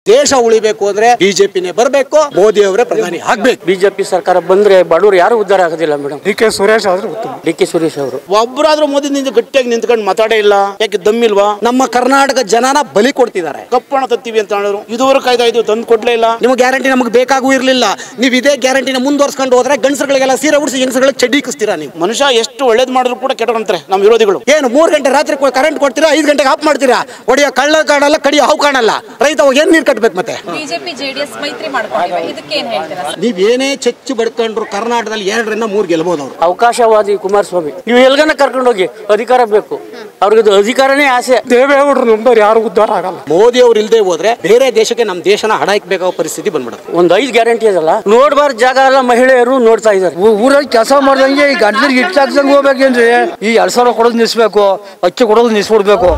ದೇಶ ಉಳಿಬೇಕು ಅಂದ್ರೆ ಬಿಜೆಪಿನೇ ಬರಬೇಕು ಮೋದಿ ಅವರೇ ಪ್ರಧಾನಿ ಆಗ್ಬೇಕು ಬಿಜೆಪಿ ಸರ್ಕಾರ ಬಂದ್ರೆ ಬಡವರು ಯಾರು ಉದ್ಧಾರ ಆಗೋದಿಲ್ಲ ಮೇಡಮ್ ಡಿ ಕೆ ಸುರೇಶ್ ಆದ್ರೆ ಉತ್ತಮ ಡಿ ಕೆ ಸುರೇಶ್ ಅವರು ಒಬ್ಬರಾದ್ರೂ ಮೋದಿ ನಿಂತು ಗಟ್ಟಿಯಾಗಿ ನಿಂತ್ಕೊಂಡು ಮಾತಾಡೇ ಇಲ್ಲ ಯಾಕೆ ದಮ್ಮಿಲ್ವಾ ನಮ್ಮ ಕರ್ನಾಟಕ ಜನನ ಬಲಿ ಕೊಡ್ತಿದ್ದಾರೆ ಕಪ್ಪಣ ತತ್ತೀವಿ ಅಂತ ಹೇಳಿದ್ರು ಇದುವರೆಗೆ ಕಾಯ್ದಾ ಇದು ತಂದು ಕೊಡ್ಲೇ ಇಲ್ಲ ನಿಮ್ಗೆ ಗ್ಯಾರಂಟಿ ನಮಗೆ ಬೇಕಾಗೂ ಇರಲಿಲ್ಲ ನೀವು ಇದೇ ಗ್ಯಾರಂಟಿನ ಮುಂದುವರ್ಸ್ಕೊಂಡು ಹೋದ್ರೆ ಗಂಡಸರುಗಳಿಗೆಲ್ಲ ಸೀರೆ ಉಡಿಸಿ ಹೆಂಗಸಗಳಿಗೆ ಚಡ್ಡಿ ಕಿಸ್ತೀರಾ ನೀವು ಮನುಷ್ಯ ಎಷ್ಟು ಒಳ್ಳೇದು ಮಾಡಿದ್ರು ಕೂಡ ಕೆಟ್ಟವಂತಾರೆ ನಮ್ಮ ವಿರೋಧಿಗಳು ಏನು ಮೂರು ಗಂಟೆ ರಾತ್ರಿ ಕರೆಂಟ್ ಕೊಡ್ತೀರಾ ಐದು ಗಂಟೆಗೆ ಆಫ್ ಮಾಡ್ತೀರಾ ಹೊಡಿಯೋ ಕಳ್ಳ ಕಾಣಲ್ಲ ಕಡಿಯೋ ಹಾವು ಕಾಣಲ್ಲ ರೈತ ಅವಾಗ ಏನ್ ನೀರು ಕಟ್ಟಬೇಕು ಮತ್ತೆ ಬಿಜೆಪಿ ಜೆಡಿಎಸ್ ಮೈತ್ರಿ ಮಾಡ್ಕೊಂಡಿವೆ ಇದಕ್ಕೆ ಏನ್ ಹೇಳ್ತೀರಾ ಸರ್? ನೀವೇನೇ ಚೆಚ್ಚು ಬಡ್ಕೊಂಡ್ರು ಕರ್ನಾಟಕದಲ್ಲಿ ಎರಡರಿಂದ ಮೂರು ಗೆಲ್ಬಹುದು ಅವರು ಅವಕಾಶವಾದಿ ಕುಮಾರಸ್ವಾಮಿ ನೀವು ಎಲ್ಗನ ಕರ್ಕೊಂಡು ಹೋಗಿ ಅಧಿಕಾರ ಬೇಕು ಅವ್ರಿಗೆ ಅದು ಅಧಿಕಾರನೇ ಆಸೆ ದೇವೇಗೌಡರು ನಂಬರ್ ಯಾರು ಉದ್ಧಾರ ಆಗಲ್ಲ ಮೋದಿ ಅವ್ರು ಇಲ್ಲದೆ ಹೋದ್ರೆ ಬೇರೆ ದೇಶಕ್ಕೆ ನಮ್ಮ ದೇಶನ ಹಡಾಯಿಕ್ಬೇಕಾಗೋ ಪರಿಸ್ಥಿತಿ ಬಂದ್ಬಿಡುತ್ತೆ ಒಂದ್ ಐದು ಗ್ಯಾರಂಟಿ ಅದಲ್ಲ ನೋಡ್ಬಾರ್ದು ಜಾಗ ಎಲ್ಲ ಮಹಿಳೆಯರು ನೋಡ್ತಾ ಇದ್ದಾರೆ ಊರಲ್ಲಿ ಕೆಲಸ ಮಾಡ್ದಂಗೆ ಈ ಗಂಟ್ಲಿಗೆ ಇಟ್ಟು ಹಾಕ್ದಂಗೆ ಹೋಗ್ಬೇಕೇನ್ರಿ ಈ ಎರಡ್ ಸಾವಿರ ಕೊಡೋದು ನಿಲ್ಸ್ಬೇಕು ಅಕ್ಕಿ ಕೊಡೋದು ನಿಲ್ಸ್ಬಿಡ್ಬೇಕು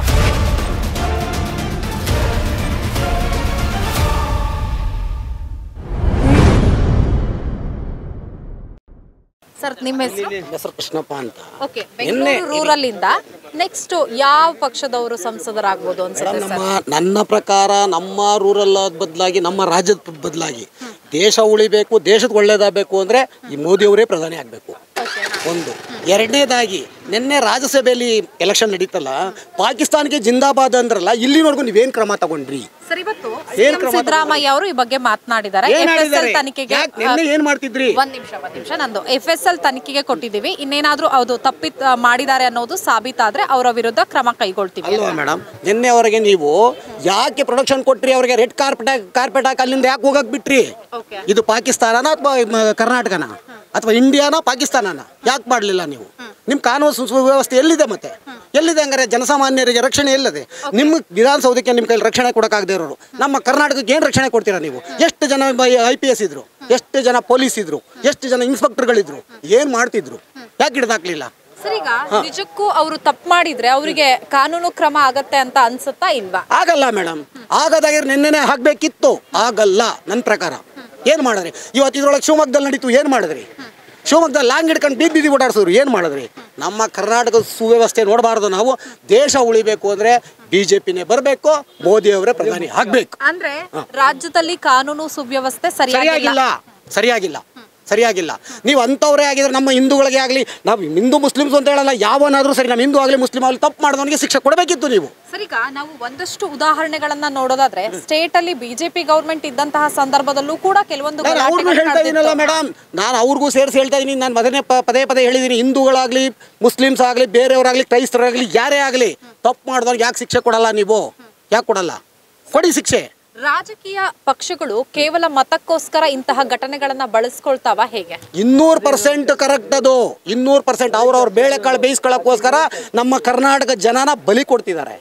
ಸರ್ ನಿಮ್ಮ ಹೆಸರು ಹೆಸರು ಕೃಷ್ಣಪ್ಪ ಅಂತ ಓಕೆ ಬೆಂಗಳೂರು ರೂರಲ್ ಇಂದ ನೆಕ್ಸ್ಟ್ ಯಾವ ಪಕ್ಷದವರು ಸಂಸದರಾಗ್ಬೋದು ಅನ್ಸುತ್ತೆ ನಮ್ಮ ಸರ್ ನನ್ನ ಪ್ರಕಾರ ನಮ್ಮ ರೂರಲ್ ಬದಲಾಗಿ ನಮ್ಮ ರಾಜ್ಯದ ಬದಲಾಗಿ ದೇಶ ಉಳಿಬೇಕು ದೇಶದ ಒಳ್ಳೇದಾಗಬೇಕು ಅಂದ್ರೆ ಈ ಮೋದಿ ಅವರೇ ಪ್ರಧಾನಿ ಆಗಬೇಕು ಒಂದು ಎರಡನೇದಾಗಿ ನಿನ್ನೆ ರಾಜ್ಯಸಭೆಯಲ್ಲಿ ಎಲೆಕ್ಷನ್ ನಡೀತಲ್ಲ ಪಾಕಿಸ್ತಾನಕ್ಕೆ ಜಿಂದಾಬಾದ್ ಅಂದ್ರಲ್ಲ ಇಲ್ಲಿವರೆಗೂ ನೀವೇನ್ ಕ್ರಮ ತಗೊಂಡ್ರಿ ಸರ್ ಇವತ್ತು ಏನ್ ಸಿಎಂ ಕ್ರಮ ಸಿದ್ದರಾಮಯ್ಯ ಅವರು ಈ ಬಗ್ಗೆ ಮಾತನಾಡಿದ್ದಾರೆ ಏನ್ ಎಫ್ ಎಸ್ ಎಲ್ ಹೇಳಿದ್ದಾರೆ? ತನಿಖೆಗೆ ಯಾಕ್ ನಿನ್ನೆ ಏನ್ ಮಾಡ್ತಿದ್ರಿ ಒಂದ್ ನಿಮಿಷ ಒಂದ್ ನಿಮಿಷ ನಂದು ಎಫ್ ಎಸ್ ಎಲ್ ತನಿಖೆಗೆ ಕೊಟ್ಟಿದ್ದೀವಿ ಇನ್ನೇನಾದ್ರೂ ಅದು ತಪ್ಪಿತ್ ಮಾಡಿದ್ದಾರೆ ಅನ್ನೋದು ಸಾಬೀತಾದ್ರೆ ಅವರ ವಿರುದ್ಧ ಕ್ರಮ ಕೈಗೊಳ್ತೀವಿ ಅಲ್ವಾ ಮೇಡಮ್ ನಿನ್ನೆವರೆಗೆ ನೀವು ಯಾಕೆ ಪ್ರೊಡಕ್ಷನ್ ಕೊಟ್ರಿ ಅವ್ರಿಗೆ ರೆಡ್ ಕಾರ್ಪೆಟ್ ಕಾರ್ಪೆಟ್ ಹಾಕಿ ಅಲ್ಲಿಂದ ಯಾಕೆ ಹೋಗಕ್ ಬಿಟ್ರಿ ಓಕೆ ಇದು ಪಾಕಿಸ್ತಾನನ ಅಥವಾ ಕರ್ನಾಟಕನ ಅಥವಾ ಇಂಡಿಯಾನ ಪಾಕಿಸ್ತಾನನ ಯಾಕೆ ಮಾಡಲಿಲ್ಲ ನೀವು ನಿಮ್ಮ ಕಾನೂನು ಸು- ಸುವ್ಯವಸ್ಥೆ ಎಲ್ಲಿದೆ ಮತ್ತೆ ಎಲ್ಲಿದೆ ಹಂಗಾರೆ ಜನಸಾಮಾನ್ಯರಿಗೆ ರಕ್ಷಣೆ ಎಲ್ಲದೆ ನಿಮ್ಮ ವಿಧಾನಸೌಧಕ್ಕೆ ನಿಮ್ಮ ಕೈಲಿ ರಕ್ಷಣೆ ಕೊಡೋಕ್ಕಾಗದೇ ಇರೋರು ನಮ್ಮ ಕರ್ನಾಟಕಕ್ಕೆ ಏನು ರಕ್ಷಣೆ ಕೊಡ್ತೀರಾ ನೀವು ಎಷ್ಟು ಜನ ಐ ಪಿ ಎಸ್ ಇದ್ರು ಎಷ್ಟು ಜನ ಪೊಲೀಸ್ ಇದ್ರು ಎಷ್ಟು ಜನ ಇನ್ಸ್ಪೆಕ್ಟರ್ಗಳಿದ್ರು ಏನು ಮಾಡ್ತಿದ್ರು ಯಾಕೆ ಹಿಡ್ದಾಕ್ಲಿಲ್ಲ ಸರ್ ಈಗ ನಿಜಕ್ಕೂ ಅವರು ತಪ್ಪು ಮಾಡಿದ್ರೆ ಅವರಿಗೆ ಕಾನೂನು ಕ್ರಮ ಆಗತ್ತೆ ಅಂತ ಅನ್ಸುತ್ತಾ ಇಲ್ವಾ ಆಗಲ್ಲ ಮೇಡಮ್ ಆಗದಾಗಿರ್ ನಿನ್ನೆನೆ ಹಾಕ್ಬೇಕಿತ್ತು ಆಗಲ್ಲ ನನ್ನ ಪ್ರಕಾರ ಏನು ಮಾಡಿದ್ರಿ ಇವತ್ತು ಇದ್ರೊಳಗೆ ಶಿವಮೊಗ್ಗದಲ್ಲಿ ನಡೀತು ಏನು ಮಾಡಿದ್ರಿ ಶಿವಮೊಗ್ಗದಲ್ಲಿ ಲಾಂಗ್ ಹಿಡ್ಕೊಂಡು ಬೀದಿ ಬೀದಿ ಓಡಾಡ್ಸೋರು ಏನು ಮಾಡಿದ್ರಿ ನಮ್ಮ ಕರ್ನಾಟಕದ ಸುವ್ಯವಸ್ಥೆ ನೋಡಬಾರ್ದು ನಾವು ದೇಶ ಉಳಿಬೇಕು ಅಂದರೆ ಬಿ ಜೆ ಪಿನೇ ಬರಬೇಕು ಮೋದಿ ಅವರೇ ಪ್ರಧಾನಿ ಆಗಬೇಕು ಅಂದ್ರೆ ರಾಜ್ಯದಲ್ಲಿ ಕಾನೂನು ಸುವ್ಯವಸ್ಥೆ ಸರಿಯಾಗಿಲ್ಲ ಸರಿಯಾಗಿಲ್ಲ ಸರಿಯಾಗಿಲ್ಲ ಸರಿಯಾಗಿಲ್ಲ ನೀವು ಅಂಥವ್ರೇ ಆಗಿದ್ರೆ ನಮ್ಮ ಹಿಂದೂಗಳಿಗೆ ಆಗಲಿ ನಾವು ಹಿಂದೂ ಮುಸ್ಲಿಮ್ಸ್ ಅಂತ ಹೇಳಲ್ಲ ಯಾವನಾದರೂ ಸರಿ ನಮ್ಮ ಹಿಂದೂ ಆಗಲಿ ಮುಸ್ಲಿಂ ಆಗಲಿ ತಪ್ಪು ಮಾಡಿದವನಿಗೆ ಶಿಕ್ಷೆ ಕೊಡಬೇಕಿತ್ತು ನೀವು ಸರ್ ಈಗ ನಾವು ಒಂದಷ್ಟು ಉದಾಹರಣೆಗಳನ್ನ ನೋಡೋದಾದ್ರೆ ಸ್ಟೇಟ್ ಅಲ್ಲಿ ಬಿಜೆಪಿ ಗವರ್ಮೆಂಟ್ ಇದ್ದಂತಹ ಸಂದರ್ಭದಲ್ಲೂ ಕೂಡ ಕೆಲವೊಂದು ನಾನು ಅವ್ರಿಗೂ ಗಲಾಟೆಗಳು ಹೇಳ್ತಾ ಇದೀನಲ್ಲ ನಡೆದಿತ್ತು. ಮೇಡಮ್ ನಾನು ಅವ್ರಿಗೂ ಸೇರಿಸಿ ಹೇಳ್ತಾ ಇದೀನಿ ನಾನು ಮೊದಲನೇ ಪ- ಪದೇ ಪದೇ ಹೇಳಿದ್ದೀನಿ ಹಿಂದೂಗಳಾಗಲಿ ಮುಸ್ಲಿಮ್ಸ್ ಆಗಲಿ ಬೇರೆಯವರಾಗಲಿ ಕ್ರೈಸ್ತರಾಗಲಿ ಯಾರೇ ಆಗಲಿ ತಪ್ಪು ಮಾಡಿದವ್ರಿಗೆ ಯಾಕೆ ಶಿಕ್ಷೆ ಕೊಡಲ್ಲ ನೀವು ಯಾಕೆ ಕೊಡಲ್ಲ ಕೊಡಿ ಶಿಕ್ಷೆ ರಾಜಕೀಯ ಪಕ್ಷಗಳು ಕೇವಲ ಮತಕ್ಕೋಸ್ಕರ ಇಂತಹ ಘಟನೆಗಳನ್ನ ಬಳಸ್ಕೊಳ್ತಾವ ಹೇಗೆ ಇನ್ನೂರು ಪರ್ಸೆಂಟ್ ಕರೆಕ್ಟ್ ಅದು ಇನ್ನೂರು ಪರ್ಸೆಂಟ್ ಅವ್ರವ್ರ ಬೇಳೆಕಾಳು ಬೇಯಿಸ್ಕೊಳ್ಳೋಕ್ಕೋಸ್ಕರ ನಮ್ಮ ಕರ್ನಾಟಕ ಜನನ ಬಲಿ ಕೊಡ್ತಿದ್ದಾರೆ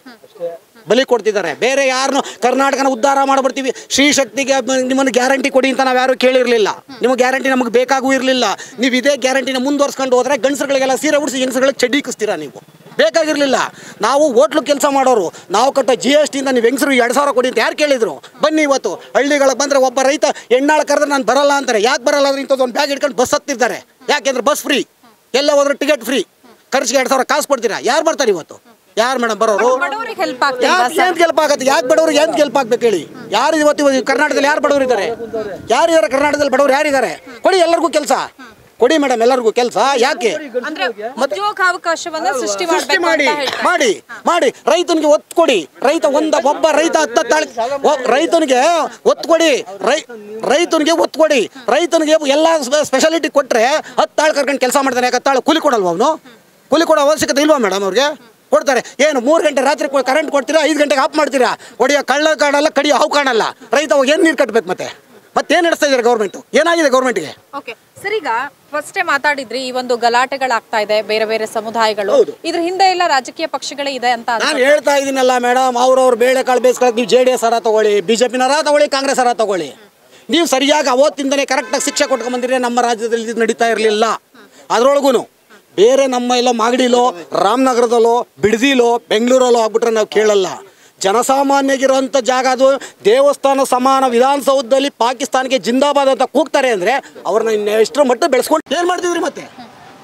ಬಲಿ ಕೊಡ್ತಿದ್ದಾರೆ ಬೇರೆ ಯಾರನ್ನು ಕರ್ನಾಟಕನ ಉದ್ಧಾರ ಮಾಡ್ಬಿಡ್ತೀವಿ ಶ್ರೀ ಶಕ್ತಿಗೆ ನಿಮ್ಮನ್ನು ಗ್ಯಾರಂಟಿ ಕೊಡಿ ಅಂತ ನಾವು ಯಾರು ಕೇಳಿರಲಿಲ್ಲ ನಿಮಗೆ ಗ್ಯಾರಂಟಿ ನಮಗೆ ಬೇಕಾಗೂ ಇರಲಿಲ್ಲ ನೀವು ಇದೇ ಗ್ಯಾರಂಟಿನ ಮುಂದುವರ್ಸ್ಕೊಂಡು ಹೋದ್ರೆ ಗಂಡಸರುಗಳಿಗೆಲ್ಲ ಸೀರೆ ಉಡಿಸಿ ಹೆಂಗಸರುಗಳಿಗೆ ಚಡ್ಡಿ ಕಿಸ್ತೀರಾ ನೀವು ಬೇಕಾಗಿರಲಿಲ್ಲ ನಾವು ಹೋಟ್ಲು ಕೆಲಸ ಮಾಡೋರು ನಾವು ಕಟ್ಟೋ ಜಿ ಎಸ್ ಟಿಯಿಂದ ನೀವು ಹೆಂಗಸರು ಎರಡು ಸಾವಿರ ಕೊಡಿ ಅಂತ ಯಾರು ಕೇಳಿದ್ರು ಬನ್ನಿ ಇವತ್ತು ಹಳ್ಳಿಗಳಿಗೆ ಬಂದರೆ ಒಬ್ಬ ರೈತ ಎಣ್ಣಾಳು ಕರೆದ್ರೆ ನಾನು ಬರಲ್ಲ ಅಂತಾರೆ ಯಾಕೆ ಬರಲ್ಲ ಅಂದ್ರೆ ಇಂಥದ್ದು ಒಂದು ಬ್ಯಾಗ್ ಇಟ್ಕೊಂಡು ಬಸ್ ಹತ್ತಿರ್ತಾರೆ ಯಾಕೆಂದ್ರೆ ಬಸ್ ಫ್ರೀ ಎಲ್ಲ ಹೋದ್ರೆ ಟಿಕೆಟ್ ಫ್ರೀ ಖರ್ಚಿಗೆ ಎರಡು ಸಾವಿರ ಕಾಸು ಕೊಡ್ತೀರಾ ಯಾರು ಬರ್ತಾರೆ ಇವತ್ತು ಯಾರು ಮೇಡಮ್ ಬರೋರು ಬಡವರಿಗೆ ಹೆಲ್ಪ್ ಆಗ್ತಿಲ್ವಾ ಯಾಕೆ ಸರ್ ಏನ್ ಗೆಲ್ಪ್ ಆಗತ್ತೆ ಯಾಕೆ ಬಡವ್ರಿಗೆ ಏನ್ ಗೆಲ್ಪ್ ಆಗ್ಬೇಕು ಹೇಳಿ ಯಾರು ಇವತ್ತು ಇವತ್ತು ಕರ್ನಾಟಕದಲ್ಲಿ ಯಾರು ಬಡವರು ಇದ್ದಾರೆ ಯಾರಿದ್ದಾರೆ ಕರ್ನಾಟಕದಲ್ಲಿ ಬಡವರು ಯಾರಿದ್ದಾರೆ ಕೊಡಿ ಎಲ್ಲರಿಗೂ ಕೆಲಸ ಕೊಡಿ ಮೇಡಮ್ ಎಲ್ಲರಿಗೂ ಕೆಲಸ ಯಾಕೆ ಅಂದ್ರೆ ಉದ್ಯೋಗಾವಕಾಶವನ್ನ ಸೃಷ್ಟಿ ಸೃಷ್ಟಿ ಮಾಡ್ಬೇಕು ಮಾಡಿ ಅಂತ ಹೇಳ್ತಾರೆ. ಮಾಡಿ ಮಾಡಿ ರೈತನಿಗೆ ಒತ್ತು ಕೊಡಿ ರೈತ ಒಂದ ಒಬ್ಬ ರೈತ ಹತ್ತಾಳು ರೈತನಿಗೆ ಒತ್ತು ಕೊಡಿ ರೈ ರೈತನಿಗೆ ಒತ್ತು ಕೊಡಿ ರೈತನಿಗೆ ಎಲ್ಲ ಸ್ಪೆಷಾಲಿಟಿ ಕೊಟ್ರೆ ಹತ್ತಾಳು ಕರ್ಕೊಂಡು ಕೆಲಸ ಮಾಡ್ತಾನೆ ಯಾಕೆ ಹತ್ತಾಳು ಕೂಲಿ ಕೊಡಲ್ವ ಅವನು ಕೂಲಿ ಕೊಡೋ ಅವಶ್ಯಕತೆ ಇಲ್ವಾ ಮೇಡಮ್ ಅವ್ರಿಗೆ ಕೊಡ್ತಾರೆ ಏನು ಮೂರು ಗಂಟೆ ರಾತ್ರಿ ಕರೆಂಟ್ ಕೊಡ್ತೀರಾ ಐದು ಗಂಟೆಗೆ ಆಫ್ ಮಾಡ್ತೀರಾ ಹೊಡಿಯೋ ಕಳ್ಳ ಕಾಣಲ್ಲ ಕಡಿಯೋ ಹಾವು ಕಾಣಲ್ಲ ರೈತ ಅವಾಗ ಏನು ನೀರು ಕಟ್ಟಬೇಕು ಮತ್ತೆ ಮತ್ತೇನು ನಡೆಸ್ತಾ ಇದ್ದಾರೆ ಗೌರ್ಮೆಂಟು ಏನಾಗಿದೆ ಗೌರ್ಮೆಂಟ್ಗೆ ಓಕೆ ಸರ್ ಈಗ ಫಸ್ಟೇ ಮಾತಾಡಿದ್ರಿ ಈ ಒಂದು ಗಲಾಟೆಗಳಾಗ್ತಾ ಇದೆ ಬೇರೆ ಬೇರೆ ಸಮುದಾಯಗಳು ಹೌದು. ಇದ್ರ ಹಿಂದೆ ಎಲ್ಲ ರಾಜಕೀಯ ಪಕ್ಷಗಳೇ ಇದೆ ಅಂತ ನಾನು ಅನ್ಸುತ್ತೆ. ಹೇಳ್ತಾ ಇದ್ದೀನಲ್ಲ ಮೇಡಮ್ ಅವ್ರವ್ರ ಬೇಳೆ ಕಾಳು ಬೇಯಿಸ್ಕೊಳಕ್ಕೆ ನೀವು ಜೆ ಡಿ ಎಸ್ ಅರ ತಗೊಳ್ಳಿ ಬಿ ಜೆ ಪಿನರ ತಗೊಳ್ಳಿ ಕಾಂಗ್ರೆಸ್ ಅರ ತಗೊಳ್ಳಿ ನೀವು ಸರಿಯಾಗಿ ಅವತ್ತಿಂದನೇ ಕರೆಕ್ಟಾಗಿ ಶಿಕ್ಷೆ ಕೊಟ್ಕೊಂಬಂದಿದ್ರೆ ನಮ್ಮ ರಾಜ್ಯದಲ್ಲಿ ಇದು ನಡೀತಾ ಇರಲಿಲ್ಲ ಅದರೊಳಗೂ ಬೇರೆ ನಮ್ಮ ಎಲ್ಲೋ ಮಾಗಡಿಲೋ ರಾಮನಗರದಲ್ಲೋ ಬಿಡದಿಲೋ ಬೆಂಗಳೂರಲ್ಲೋ ಆಗ್ಬಿಟ್ರೆ ನಾವು ಕೇಳಲ್ಲ ಜನಸಾಮಾನ್ಯಗಿರೋಂಥ ಜಾಗ ಅದು ದೇವಸ್ಥಾನ ಸಮಾನ ವಿಧಾನಸೌಧದಲ್ಲಿ ಪಾಕಿಸ್ತಾನಕ್ಕೆ ಜಿಂದಾಬಾದ್ ಅಂತ ಕೂಗ್ತಾರೆ ಅಂದರೆ ಅವ್ರನ್ನ ಇನ್ನು ಎಷ್ಟರ ಮಟ್ಟ ಬೆಳೆಸ್ಕೊಂಡು ಏನು ಮಾಡ್ತಿದ್ರಿ ಮತ್ತೆ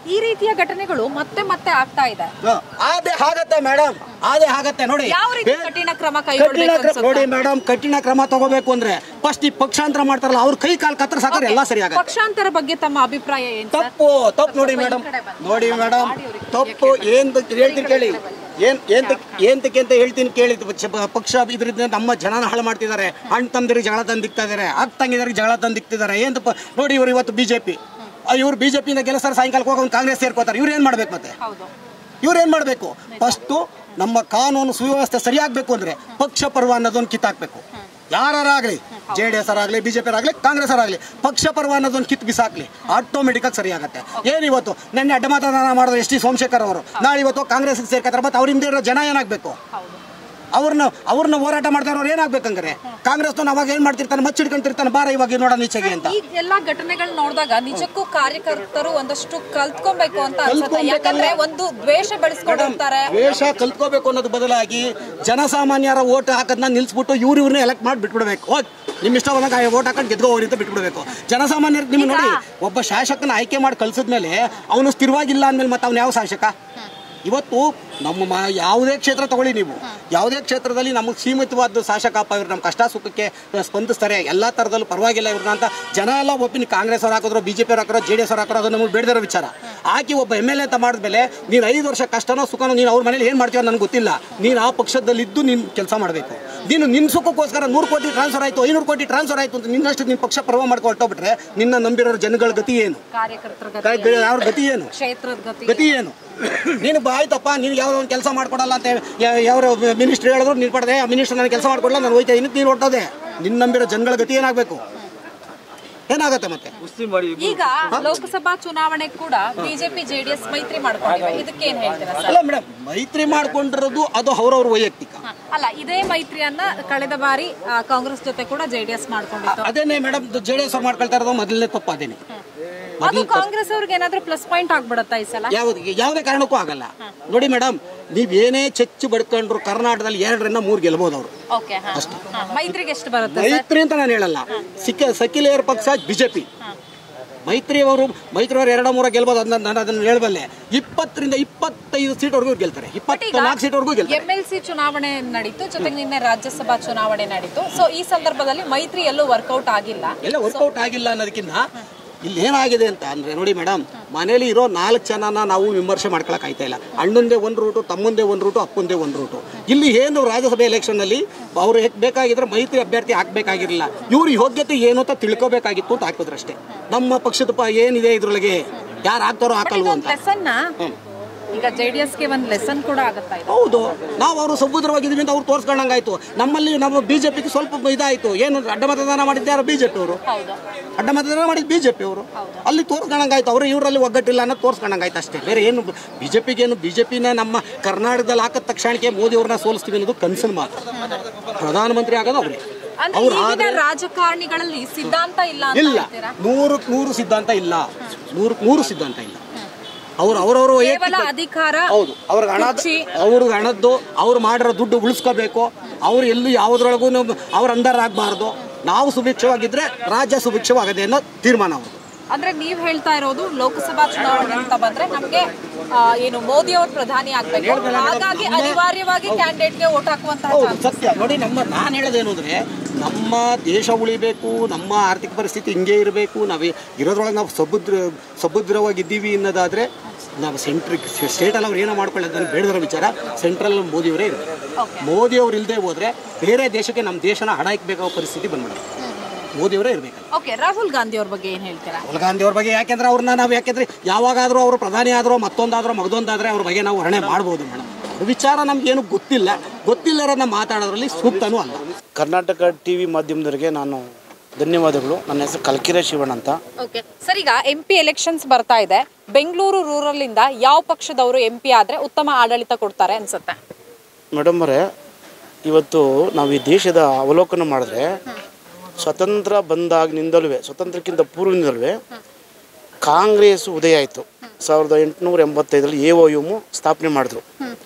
ಈ ರೀತಿಯ ಘಟನೆಗಳು ಮತ್ತೆ ಮತ್ತೆ ಆಗ್ತಾ ಇದೆ ಅದೇ ಆಗತ್ತೆ ಮೇಡಮ್ ಅದೇ ಆಗತ್ತೆ ನೋಡಿ ಯಾವ ರೀತಿ ಬೇ- ಕಠಿಣ ಕ್ರಮ ಕಠಿಣ ಕೈಗೊಳ್ಬೇಕು ಕ್ರಮ ಅನ್ಸುತ್ತೆ? ನೋಡಿ ಮೇಡಮ್ ಕಠಿಣ ಕ್ರಮ ತಗೋಬೇಕು ಅಂದ್ರೆ ಫಸ್ಟ್ ಈ ಪಕ್ಷಾಂತರ ಮಾಡ್ತಾರಲ್ಲ ಅವ್ರ ಕೈ ಕಾಲು ಕತ್ರ ಸಾಕ್ರೆ ಎಲ್ಲ ಸರಿ ಆಗತ್ತೆ ಪಕ್ಷಾಂತರ ಬಗ್ಗೆ ತಮ್ಮ ಅಭಿಪ್ರಾಯ ಏನ್ ಸರ್ ತಪ್ಪು ತಪ್ಪು ನೋಡಿ ಮೇಡಮ್ ನೋಡಿ ಮೇಡಮ್ ತಪ್ಪು ಏನ್ ಹೇಳ್ತೀನಿ ಕೇಳಿ ಏನ್ ಏನ್ ಏಂತಕ್ಕೆ ಅಂತ ಹೇಳ್ತೀನಿ ಕೇಳಿ ಪಕ್ಷ- ಪಕ್ಷ ಇದರಿಂದ ನಮ್ಮ ಜನನ ಹಾಳು ಮಾಡ್ತಿದ್ದಾರೆ ಅಣ್ಣ ತಮ್ಮದಿರಿಗೆ ಜಗಳ ತಂದಿಕ್ತಾ ಇದಾರೆ ಅಕ್ಕ ತಂಗಿದರಿಗೆ ಜಗಳ ತಂದಿಕ್ತಿದ್ದಾರೆ ಏನ್ ತಪ್ಪ ನೋಡಿ ಇವರು ಇವತ್ತು ಬಿಜೆಪಿ ಇವ್ರು ಬಿಜೆಪಿಯಿಂದ ಗೆಲ್ಲಿಸ್ತಾರೆ ಸಾಯಂಕಾಲಕ್ಕೆ ಹೋಗಿ ಒಂದು ಕಾಂಗ್ರೆಸ್ ಸೇರ್ಕೋತಾರೆ ಇವ್ರು ಏನ್ ಮಾಡ್ಬೇಕು ಮತ್ತೆ ಹೌದು ಇವ್ರು ಏನ್ ಮಾಡ್ಬೇಕು ಫಸ್ಟು ನಮ್ಮ ಕಾನೂನು ಸುವ್ಯವಸ್ಥೆ ಸರಿಯಾಗಬೇಕು ಅಂದ್ರೆ ಪಕ್ಷ ಪರ್ವ ಅನ್ನೋದೊಂದು ಕಿತ್ತಾಕ್ಬೇಕು ಯಾರಾಗಲಿ ಜೆ ಡಿ ಎಸ್ ಆಗಲಿ ಬಿಜೆಪಿ ಆಗಲಿ ಕಾಂಗ್ರೆಸ್ ಆಗಲಿ ಪಕ್ಷ ಪರ್ವ ಅನ್ನೋದೊಂದು ಕಿತ್ತು ಬಿಸಾಕ್ಲಿ ಆಟೋಮೆಟಿಕ್ ಆಗಿ ಸರಿ ಆಗುತ್ತೆ ಏನ್ ಇವತ್ತು ನಿನ್ನೆ ಅಡ್ಡ ಮತದಾನ ಮಾಡಿದ್ರು ಎಸ್ ಟಿ ಸೋಮಶೇಖರ್ ಅವರು ನಾಳೆ ಇವತ್ತು ಕಾಂಗ್ರೆಸ್ ಸೇರ್ಕತ್ತಾರೆ ಮತ್ತೆ ಅವ್ರ ಹಿಂದೆ ಇರೋ ಜನ ಏನಾಗಬೇಕು ಅವ್ರನ್ನ ಅವ್ರನ್ನ ಹೋರಾಟ ಮಾಡ್ತಾರವ್ರು ಏನಾಗ್ಬೇಕಂದ್ರೆ ಕಾಂಗ್ರೆಸ್ ಅವಾಗ ಏನ್ ಮಾಡ್ತಿರ್ತಾನೆ ಮಚ್ಚಿಡ್ಕೊಂತಿರ್ತಾನೆ ಬಾರ ಇವಾಗ ನೋಡೋಣ ಈಚೆಗೆ ಅಂತ ಈ ಎಲ್ಲಾ ಘಟನೆಗಳು ನೋಡಿದಾಗ ನಿಜಕ್ಕೂ ಕಾರ್ಯಕರ್ತರು ಒಂದಷ್ಟು ಕಲ್ತ್ಕೊಬೇಕು ಅಂತ ಅನ್ಸುತ್ತೆ ಕಲ್ತ್ಕೊಬೇಕಲ್ಲ. ಯಾಕಂದ್ರೆ ಒಂದು ದ್ವೇಷ ಬೆಳೆಸ್ಕೊಂಡಿರ್ತಾರೆ ವೇಷ ಕಲ್ತ್ಕೋಬೇಕು ಅನ್ನೋದು ಬದಲಾಗಿ ಜನಸಾಮಾನ್ಯರ ಓಟ್ ಹಾಕೋದನ್ನ ನಿಲ್ಸ್ಬಿಟ್ಟು ಇವ್ರು ಇವ್ರನ್ನ ಎಲೆಕ್ಟ್ ಮಾಡಿ ಬಿಟ್ಬಿಡ್ಬೇಕು ಹೋಗ್ ನಿಮ್ಮ ಇಷ್ಟ ಬಂದಾಗ ಓಟ್ ಹಾಕೊಂಡು ಗೆದ್ಕೋ ಹೋಗ್ರಿ ಅಂತ ಬಿಟ್ಬಿಡ್ಬೇಕು ಜನಸಾಮಾನ್ಯರಿಗೆ ನಿಮ್ಗೆ ನೋಡಿ ಒಬ್ಬ ಶಾಸಕನ ಆಯ್ಕೆ ಮಾಡಿ ಕಳ್ಸಿದ್ಮೇಲೆ ಅವನು ಸ್ಥಿರವಾಗಿಲ್ಲ ಅಂದ್ಮೇಲೆ ಮತ್ತೆ ಅವ್ನು ಯಾವ ಶಾಸಕ ಇವತ್ತು ನಮ್ಮ ಮ ಯಾವುದೇ ಕ್ಷೇತ್ರ ತಗೊಳ್ಳಿ ನೀವು ಯಾವುದೇ ಕ್ಷೇತ್ರದಲ್ಲಿ ನಮಗೆ ಸೀಮಿತವಾದ ಶಾಸಕಪ್ಪ ಇವ್ರು ನಮ್ಮ ಕಷ್ಟ ಸುಖಕ್ಕೆ ಸ್ಪಂದಿಸ್ತಾರೆ ಎಲ್ಲ ಥರದಲ್ಲೂ ಪರವಾಗಿಲ್ಲ ಇವ್ರನ್ನ ಅಂತ ಜನ ಎಲ್ಲ ಒಪ್ಪಿನ ಕಾಂಗ್ರೆಸ್ ಅವ್ರು ಹಾಕಿದ್ರು ಬಿ ಜೆ ಪಿ ಅವ್ರು ಹಾಕಿರೋ ಜೆ ಡಿ ಎಸ್ ಅವ್ರು ಹಾಕಿರೋ ಅದು ನಮಗೆ ಬೇಡದಿರೋ ವಿಚಾರ ಹಾಕಿ ಒಬ್ಬ ಎಮ್ ಎಲ್ ಎ ಅಂತ ಮಾಡಿದ್ಮೇಲೆ ನೀನು ಐದು ವರ್ಷ ಕಷ್ಟನೋ ಸುಖನೋ ನೀನು ಅವ್ರ ಮನೇಲಿ ಏನು ಮಾಡ್ತೀವೋ ನನಗೆ ಗೊತ್ತಿಲ್ಲ ನೀನು ಆ ಪಕ್ಷದಲ್ಲಿದ್ದು ನೀನು ಕೆಲಸ ಮಾಡಬೇಕು ನೀನು ನಿನ್ನ ಸುಖಕ್ಕೋಸ್ಕರ ನೂರು ಕೋಟಿ ಟ್ರಾನ್ಸ್ಫರ್ ಆಯಿತು ಐನೂರು ಕೋಟಿ ಟ್ರಾನ್ಸ್ಫರ್ ಆಯಿತು ಅಂತ ನಿನ್ನಷ್ಟು ನಿನ್ನ ಪಕ್ಷ ಪರ್ವ ಮಾಡ್ಕೊಂಡು ಹೊರಟೋಗ್ಬಿಟ್ರೆ ನಿನ್ನ ನಂಬಿರೋ ಜನಗಳ ಗತಿ ಏನು ಕಾರ್ಯಕರ್ತರ ಗತಿ ಅವ್ರ ಗತಿ ಏನು ಕ್ಷೇತ್ರದ ಗತಿ ಗತಿ ಏನು ನೀನು ಬಾ ಆಯ್ತಪ್ಪ ನೀನು ಯಾವ ಒಂದು ಕೆಲಸ ಮಾಡ್ಕೊಡಲ್ಲ ಅಂತ ಯಾ- ಯಾವ ಮಿನಿಸ್ಟ್ರ್ ಹೇಳಿದ್ರು ನೀನು ಪಡೆದೆ ಆ ಮಿನಿಸ್ಟರ್ ನನಗೆ ಕೆಲಸ ಮಾಡ್ಕೊಡಲ್ಲ ನಾನು ಹೋಯ್ತಾ ಇನ್ನು ನೀನು ಹೊಟ್ಟೋದೆ ನಿನ್ನ ನಂಬಿರೋ ಜನಗಳ ಗತಿ ಏನಾಗಬೇಕು ಏನಾಗುತ್ತೆ ಮತ್ತೆ ಈಗ ಲೋಕಸಭಾ ಚುನಾವಣೆ ಕೂಡ ಬಿಜೆಪಿ ಜೆಡಿಎಸ್ ಮೈತ್ರಿ ಮಾಡ್ಕೊಂಡಿವೆ ಇದಕ್ಕೆ ಏನ್ ಹೇಳ್ತೀರಾ ಸರ್ ಅಲ್ಲ ಮೇಡಮ್ ಮೈತ್ರಿ ಮಾಡ್ಕೊಂಡಿರೋದು ಅದು ಅವ್ರವ್ರ ವೈಯಕ್ತಿಕ ಅಲ್ಲ ಇದೇ ಮೈತ್ರಿಯನ್ನ ಕಳೆದ ಬಾರಿ ಆ, ಕಾಂಗ್ರೆಸ್ ಜೊತೆ ಕೂಡ ಜೆಡಿಎಸ್ ಮಾಡ್ಕೊಂಡಿತ್ತು ಅದೇನೆ ಮೇಡಮ್ ಜೆ ಡಿ ಎಸ್ ಮಾಡ್ಕೊಳ್ತಾ ಇರೋದು ಮೊದಲನೇ ತಪ್ಪು ಅದೇನೆ ಅದು ಕಾಂಗ್ರೆಸ್ ಅವ್ರಿಗೆ ಏನಾದ್ರೂ ಪ್ಲಸ್ ಪಾಯಿಂಟ್ ಆಗ್ಬಿಡತ್ತಾ ಈ ಸಲ ಯಾವ್ದು ಯಾವುದೇ ಕಾರಣಕ್ಕೂ ಆಗಲ್ಲ ನೋಡಿ ಮೇಡಮ್ ನೀವು ಏನೇ ಚೆಚ್ಚು ಬಡ್ಕೊಂಡ್ರು ಕರ್ನಾಟಕದಲ್ಲಿ ಎರಡರಿಂದ ಮೂರು ಗೆಲ್ಬೋದು ಅವರು ಓಕೆ ಮೈತ್ರಿಗೆ ಎಷ್ಟು ಬರುತ್ತೆ ಸರ್ ಮೈತ್ರಿ ಅಂತ ನಾನು ಹೇಳಲ್ಲ ಸಿಕ್ಕ ಸಕಿಲೇಯರ್ ಪಕ್ಷ ಬಿಜೆಪಿ ಮೈತ್ರಿ ಅವರು ಮೈತ್ರಿ ಅವರು ಎರಡು ಮೂರ ಗೆಲ್ಬೋದು ಅದನ್ನ ನಾನು ಅದನ್ನು ಹೇಳಬಲ್ಲೆ ಇಪ್ಪತ್ತರಿಂದ ಇಪ್ಪತ್ತೈದು ಸೀಟ್ವರೆಗೂ ಇವ್ರು ಗೆಲ್ತಾರೆ ಇಪ್ಪತ್ನಾಲ್ಕು ಸೀಟ್ವರೆಗೂ ಗೆಲ್ತಾರೆ ಎಂ ಎಲ್ ಸಿ ಚುನಾವಣೆ ನಡೀತು ಜೊತೆಗೆ ನಿನ್ನೆ ರಾಜ್ಯಸಭಾ ಚುನಾವಣೆ ನಡೀತು ಸೊ ಈ ಸಂದರ್ಭದಲ್ಲಿ ಮೈತ್ರಿ ಎಲ್ಲೂ ವರ್ಕೌಟ್ ಆಗಿಲ್ಲ ಎಲ್ಲ ವರ್ಕೌಟ್ ಆಗಿಲ್ಲ ಅನ್ನೋದಕ್ಕಿಂತ ಇಲ್ಲಿ ಏನಾಗಿದೆ ಅಂತ ಅಂದ್ರೆ ನೋಡಿ ಮೇಡಮ್ ಮನೇಲಿ ಇರೋ ನಾಲ್ಕು ಜನನ ನಾವು ವಿಮರ್ಶೆ ಮಾಡ್ಕೊಳಕ್ ಆಯ್ತಾ ಇಲ್ಲ ಅಣ್ಣಂದೇ ಒಂದು ರೂಟು ತಮ್ಮಂದೇ ಒಂದು ರೂಟು ಅಪ್ಪಂದೇ ಒಂದು ರೂಟು ಇಲ್ಲಿ ಏನು ರಾಜ್ಯಸಭೆ ಎಲೆಕ್ಷನ್ನಲ್ಲಿ ಅವ್ರು ಬೇಕಾಗಿದ್ರೆ ಮೈತ್ರಿ ಅಭ್ಯರ್ಥಿ ಹಾಕ್ಬೇಕಾಗಿರಲಿಲ್ಲ ಇವ್ರ ಯೋಗ್ಯತೆ ಏನು ಅಂತ ತಿಳ್ಕೊಬೇಕಾಗಿತ್ತು ಅಂತ ಹಾಕಿದ್ರು ಅಷ್ಟೇ ನಮ್ಮ ಪಕ್ಷದ ಪ ಏನಿದೆ ಇದ್ರೊಳಗೆ ಯಾರು ಹಾಕ್ತಾರೋ ಹಾಕಲ್ವೋ ಅಂತ ಲೆಸನ್ ಈಗ ಜೆಡಿಎಸ್ ಗೆ ಒಂದು ಲೆಸನ್ ಕೂಡ ಆಗುತ್ತಾ ಇದೆ ಹೌದು ನಾವು ಅವರು ಸಮುದ್ರವಾಗಿದ್ದೀವಿ ಅಂತ ಅವ್ರು ತೋರಿಸ್ಕೊಂಡಂಗಾಯ್ತು ನಮ್ಮಲ್ಲಿ ನಮ್ಮ ಬಿಜೆಪಿಗೆ ಸ್ವಲ್ಪ ಇದಾಯ್ತು ಏನು ಅಡ್ಡ ಮತದಾನ ಮಾಡಿದ್ದೆ ಯಾರು ಬಿಜೆಪಿ ಅವರು ಹೌದು ಅಡ್ಡ ಮತದಾನ ಮಾಡಿದ್ ಬಿಜೆಪಿ ಅವರು ಅಲ್ಲಿ ತೋರ್ಸ್ಕೊಂಡಂಗಾಯ್ತು ಅವರು ಇವರಲ್ಲಿ ಒಗ್ಗಟ್ಟಿಲ್ಲ ಅನ್ನೋದು ತೋರ್ಸ್ಕೊಂಡಂಗಾಯ್ತು ಅಷ್ಟೇ ಬೇರೆ ಏನು ಬಿಜೆಪಿಗೆ ಏನು ಬಿಜೆಪಿನ ನಮ್ಮ ಕರ್ನಾಟಕದಲ್ಲಿ ಹಾಕಿದ ತಕ್ಷಣಕ್ಕೆ ಮೋದಿ ಅವ್ರನ್ನ ಸೋಲಿಸ್ತೀವಿ ಅನ್ನೋದು ಕನಸಿನ ಮಾತು ಪ್ರಧಾನಮಂತ್ರಿ ಆಗೋದು ಅವರೇ ಅಂದ್ರೆ ಅವ್ರು ಈಗಿನ ರಾಜಕಾರಣಿಗಳಲ್ಲಿ ಸಿದ್ಧಾಂತ ಇಲ್ಲ ಅಂತ ಇಲ್ಲ ಹೇಳ್ತೀರಾ ನೂರು ನೂರು ಸಿದ್ಧಾಂತ ಇಲ್ಲ ನೂರು ನೂರು ಸಿದ್ಧಾಂತ ಇಲ್ಲ ಅವ್ರು ಅವರವರು ಕೇವಲ ಅಧಿಕಾರ ಹೌದು ಅವ್ರಿಗೆ ಹಣ ಕುರ್ಚಿ. ಅವ್ರಿಗೆ ಹಣದ್ದು ಅವ್ರು ಮಾಡಿರೋ ದುಡ್ಡು ಉಳಿಸ್ಕೋಬೇಕು ಅವ್ರು ಎಲ್ಲೂ ಯಾವುದ್ರೊಳಗೂ ಅವ್ರ ಅಂದರ್ ಆಗಬಾರ್ದು ನಾವು ಸುಭಿಕ್ಷವಾಗಿದ್ರೆ ರಾಜ್ಯ ಸುಭಿಕ್ಷವಾಗದೆ ಅನ್ನೋ ತೀರ್ಮಾನ ಅವರು ಅಂದ್ರೆ ನೀವ್ ಹೇಳ್ತಾ ಇರೋದು ಲೋಕಸಭಾ ಚುನಾವಣೆ ಅಂತ ಬಂದ್ರೆ ನಮ್ಗೆ ಆ, ಏನು ಮೋದಿ ಅವರು ಪ್ರಧಾನಿ ಆಗ್ಬೇಕು ಹಾಗಾಗಿ ಅನಿವಾರ್ಯವಾಗಿ ಕ್ಯಾಂಡಿಡೇಟ್ಗೆ ಓಟ್ ಹಾಕುವಂತಹ ಹೌದು ಚಾನ್ಸ್ ಸತ್ಯ ನೋಡಿ ನಮ್ಮ ನಾನು ಹೇಳೋದೇನು ಅಂದರೆ ನಮ್ಮ ದೇಶ ಉಳಿಬೇಕು ನಮ್ಮ ಆರ್ಥಿಕ ಪರಿಸ್ಥಿತಿ ಹಿಂಗೆ ಇರಬೇಕು ನಾವು ಇರೋದ್ರೊಳಗೆ ನಾವು ಸಬುದ್ರ ಸಬುದ್ರವಾಗಿದ್ದೀವಿ ಅನ್ನೋದಾದರೆ ನಾವು ಸೆಂಟ್ರಿಕ್ ಸ್ಟೇಟಲ್ಲಿ ಅವ್ರು ಏನೋ ಮಾಡ್ಕೊಳ್ಳೋದನ್ನು ಬೇಡದಿರೋ ವಿಚಾರ ಸೆಂಟ್ರಲ್ ಮೋದಿಯವರೇ ಇರಬೇಕು ಮೋದಿ ಅವ್ರು ಇಲ್ಲದೆ ಹೋದರೆ ಬೇರೆ ದೇಶಕ್ಕೆ ನಮ್ಮ ದೇಶನ ಹಣ ಇಕ್ಬೇಕಾಗೋ ಪರಿಸ್ಥಿತಿ ಬಂದ್ಬಿಡುತ್ತೆ ಮೋದಿಯವರೇ ಇರಬೇಕು ಓಕೆ ರಾಹುಲ್ ಗಾಂಧಿ ಅವ್ರ ಬಗ್ಗೆ ಏನ್ ಹೇಳ್ತೀರಾ ರಾಹುಲ್ ಗಾಂಧಿ ಅವ್ರ ಬಗ್ಗೆ ಯಾಕೆಂದ್ರೆ ಅವ್ರನ್ನ ನಾವು ಯಾಕೆಂದ್ರೆ ಯಾವಾಗಾದರೂ ಅವರು ಪ್ರಧಾನಿ ಆದರೂ ಮತ್ತೊಂದಾದರೂ ಮಗದೊಂದಾದರೆ ಅವ್ರ ಬಗ್ಗೆ ನಾವು ವರ್ಣನೆ ಮಾಡ್ಬೋದು ಮೇಡಮ್ ಅವ್ರ ವಿಚಾರ ನಮ್ಗೇನು ಗೊತ್ತಿಲ್ಲ ಗೊತ್ತಿಲ್ಲರನ್ನ ಮಾತಾಡೋದ್ರಲ್ಲಿ ಸೂಕ್ತನೂ ಅಲ್ಲ ಕರ್ನಾಟಕ ಟಿ ವಿ ಮಾಧ್ಯಮದವರಿಗೆ ನಾನು ಧನ್ಯವಾದಗಳು ನನ್ನ ಹೆಸರು ಕಲ್ಕಿರ ಶಿವಣ್ಣ ಅಂತ ಓಕೆ ಸರ್ ಈಗ ಎಂ ಪಿ ಎಲೆಕ್ಷನ್ಸ್ ಬರ್ತಾ ಇದೆ ಬೆಂಗಳೂರು ರೂರಲ್ ಇಂದ ಯಾವ ಪಕ್ಷದವರು ಎಂ ಪಿ ಆದ್ರೆ ಉತ್ತಮ ಆಡಳಿತ ಕೊಡ್ತಾರೆ ಅನ್ಸುತ್ತೆ ಮೇಡಮ್ ಅವರೇ ಇವತ್ತು ನಾವು ಈ ದೇಶದ ಅವಲೋಕನ ಮಾಡಿದ್ರೆ ಸ್ವತಂತ್ರ ಬಂದಾಗಿನಿಂದಲೂ ಸ್ವತಂತ್ರಕ್ಕಿಂತ ಪೂರ್ವದಿಂದಲೂ ಕಾಂಗ್ರೆಸ್ ಉದಯ ಆಯಿತು ಸಾವಿರದ ಎಂಟುನೂರ ಎಂಬತ್ತೈದರಲ್ಲಿ ಎ ಒ ಎಮ್ ಸ್ಥಾಪನೆ ಮಾಡಿದ್ರು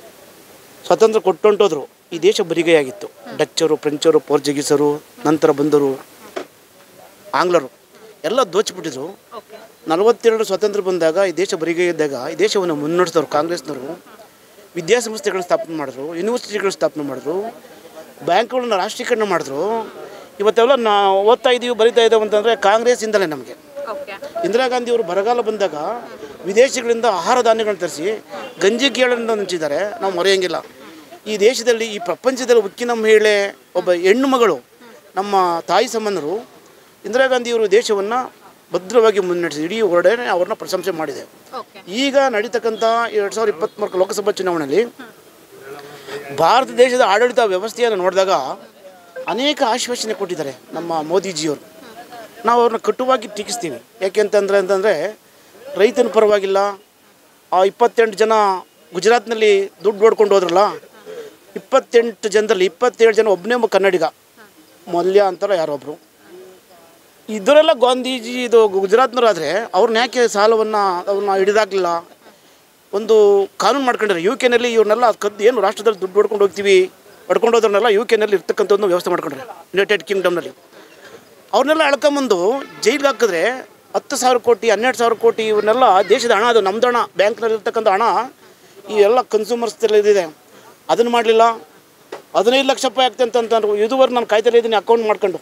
ಸ್ವತಂತ್ರ ಕೊಟ್ಟೊಂಟೋದ್ರು ಈ ದೇಶ ಬರಿಗೈಯಾಗಿತ್ತು ಡಚ್ಚರು ಫ್ರೆಂಚರು ಪೋರ್ಚುಗೀಸರು ನಂತರ ಬಂದರು ಆಂಗ್ಲರು ಎಲ್ಲ ದೋಚಿಬಿಟ್ಟಿದ್ರು ನಲವತ್ತೆರಡು ಸ್ವಾತಂತ್ರ್ಯ ಬಂದಾಗ ಈ ದೇಶ ಬರಿಗೆ ಇದ್ದಾಗ ಈ ದೇಶವನ್ನು ಮುನ್ನಡೆಸಿದವರು ಕಾಂಗ್ರೆಸ್ನವರು ವಿದ್ಯಾಸಂಸ್ಥೆಗಳನ್ನ ಸ್ಥಾಪನೆ ಮಾಡಿದ್ರು ಯೂನಿವರ್ಸಿಟಿಗಳನ್ನ ಸ್ಥಾಪನೆ ಮಾಡಿದ್ರು ಬ್ಯಾಂಕ್ಗಳನ್ನ ರಾಷ್ಟ್ರೀಕರಣ ಮಾಡಿದ್ರು ಇವತ್ತೆಲ್ಲ ನಾ ಓದ್ತಾ ಇದ್ದೀವಿ ಬರಿತಾ ಇದ್ದೇವೆ ಅಂತಂದರೆ ಕಾಂಗ್ರೆಸ್ಸಿಂದಲೇ ನಮಗೆ ಓಕೆ ಇಂದಿರಾ ಗಾಂಧಿಯವರು ಬರಗಾಲ ಬಂದಾಗ ವಿದೇಶಗಳಿಂದ ಆಹಾರ ಧಾನ್ಯಗಳನ್ನ ತರಿಸಿ ಗಂಜಿ ಕೇಳನ್ನು ಹಂಚಿದ್ದಾರೆ ನಾವು ಮರೆಯೋಂಗಿಲ್ಲ ಈ ದೇಶದಲ್ಲಿ ಈ ಪ್ರಪಂಚದಲ್ಲಿ ಉಕ್ಕಿನ ಮಹಿಳೆ ಒಬ್ಬ ಹೆಣ್ಣು ಮಗಳು ನಮ್ಮ ತಾಯಿ ಸಂಬಂಧರು ಇಂದಿರಾ ಗಾಂಧಿಯವರು ದೇಶವನ್ನು ಭದ್ರವಾಗಿ ಮುನ್ನಡೆಸಿ ಇಡೀ ಹೊರಡನೆ ಅವ್ರನ್ನ ಪ್ರಶಂಸೆ ಮಾಡಿದೆ ಓಕೆ ಈಗ ನಡೀತಕ್ಕಂಥ ಎರಡು ಸಾವಿರದ ಇಪ್ಪತ್ತ್ಮೂರಕ್ಕೆ ಲೋಕಸಭಾ ಚುನಾವಣೆಯಲ್ಲಿ ಭಾರತ ದೇಶದ ಆಡಳಿತ ವ್ಯವಸ್ಥೆಯನ್ನು ನೋಡಿದಾಗ ಅನೇಕ ಆಶ್ವಾಸನೆ ಕೊಟ್ಟಿದ್ದಾರೆ ನಮ್ಮ ಮೋದಿಜಿಯವರು ನಾವು ಅವ್ರನ್ನ ಕಟುವಾಗಿ ಟೀಕಿಸ್ತೀವಿ ಯಾಕೆಂತಂದ್ರೆ ಅಂತಂದರೆ ರೈತನ ಪರವಾಗಿಲ್ಲ ಆ ಇಪ್ಪತ್ತೆಂಟು ಜನ ಗುಜರಾತ್ನಲ್ಲಿ ದುಡ್ಡು ಹೊಡ್ಕೊಂಡು ಹೋದ್ರಲ್ಲ ಇಪ್ಪತ್ತೆಂಟು ಜನರಲ್ಲಿ ಇಪ್ಪತ್ತೇಳು ಜನ ಒಬ್ಬನೇ ಒಬ್ಬ ಕನ್ನಡಿಗ ಮಲ್ಯ ಅಂತಾರ ಯಾರೊಬ್ಬರು ಇದರೆಲ್ಲ ಗಾಂಧೀಜಿ ಇದು ಗುಜರಾತ್ನವರಾದರೆ ಅವ್ರನ್ನ ಯಾಕೆ ಸಾಲವನ್ನು ಅವ್ರನ್ನ ಹಿಡಿದಾಗಲಿಲ್ಲ ಒಂದು ಕಾನೂನು ಮಾಡ್ಕೊಂಡ್ರೆ ಯು ಕೆನಲ್ಲಿ ಇವ್ರನ್ನೆಲ್ಲ ಕದ್ದು ಏನು ರಾಷ್ಟ್ರದಲ್ಲಿ ದುಡ್ಡು ಹೊಡ್ಕೊಂಡು ಹೋಗ್ತೀವಿ ಹೊಡ್ಕೊಂಡು ಹೋದ್ರನ್ನೆಲ್ಲ ಯು ಕೆನಲ್ಲಿ ಇರ್ತಕ್ಕಂಥ ಒಂದು ವ್ಯವಸ್ಥೆ ಮಾಡ್ಕೊಂಡ್ರೆ ಯುನೈಟೆಡ್ ಕಿಂಗ್ಡಮ್ನಲ್ಲಿ ಅವ್ರನ್ನೆಲ್ಲ ಎಳ್ಕೊಂಬಂದು ಜೈಲಿಗೆ ಹಾಕಿದ್ರೆ ಹತ್ತು ಸಾವಿರ ಕೋಟಿ ಹನ್ನೆರಡು ಸಾವಿರ ಕೋಟಿ ಇವನ್ನೆಲ್ಲ ದೇಶದ ಹಣ ಅದು ನಮ್ದು ಹಣ ಬ್ಯಾಂಕ್ನಲ್ಲಿ ಇರ್ತಕ್ಕಂಥ ಹಣ ಈ ಎಲ್ಲ ಕನ್ಸ್ಯೂಮರ್ಸ್ ಇದೆ ಅದನ್ನು ಮಾಡಲಿಲ್ಲ ಹದಿನೈದು ಲಕ್ಷ ರೂಪಾಯಿ ಆಗ್ತದೆ ಅಂತಂತಂದ್ರು ಇದುವರೆಗೆ ನಾನು ಕಾಯ್ತಾ ಇದ್ದೀನಿ ಅಕೌಂಟ್ ಮಾಡ್ಕೊಂಡು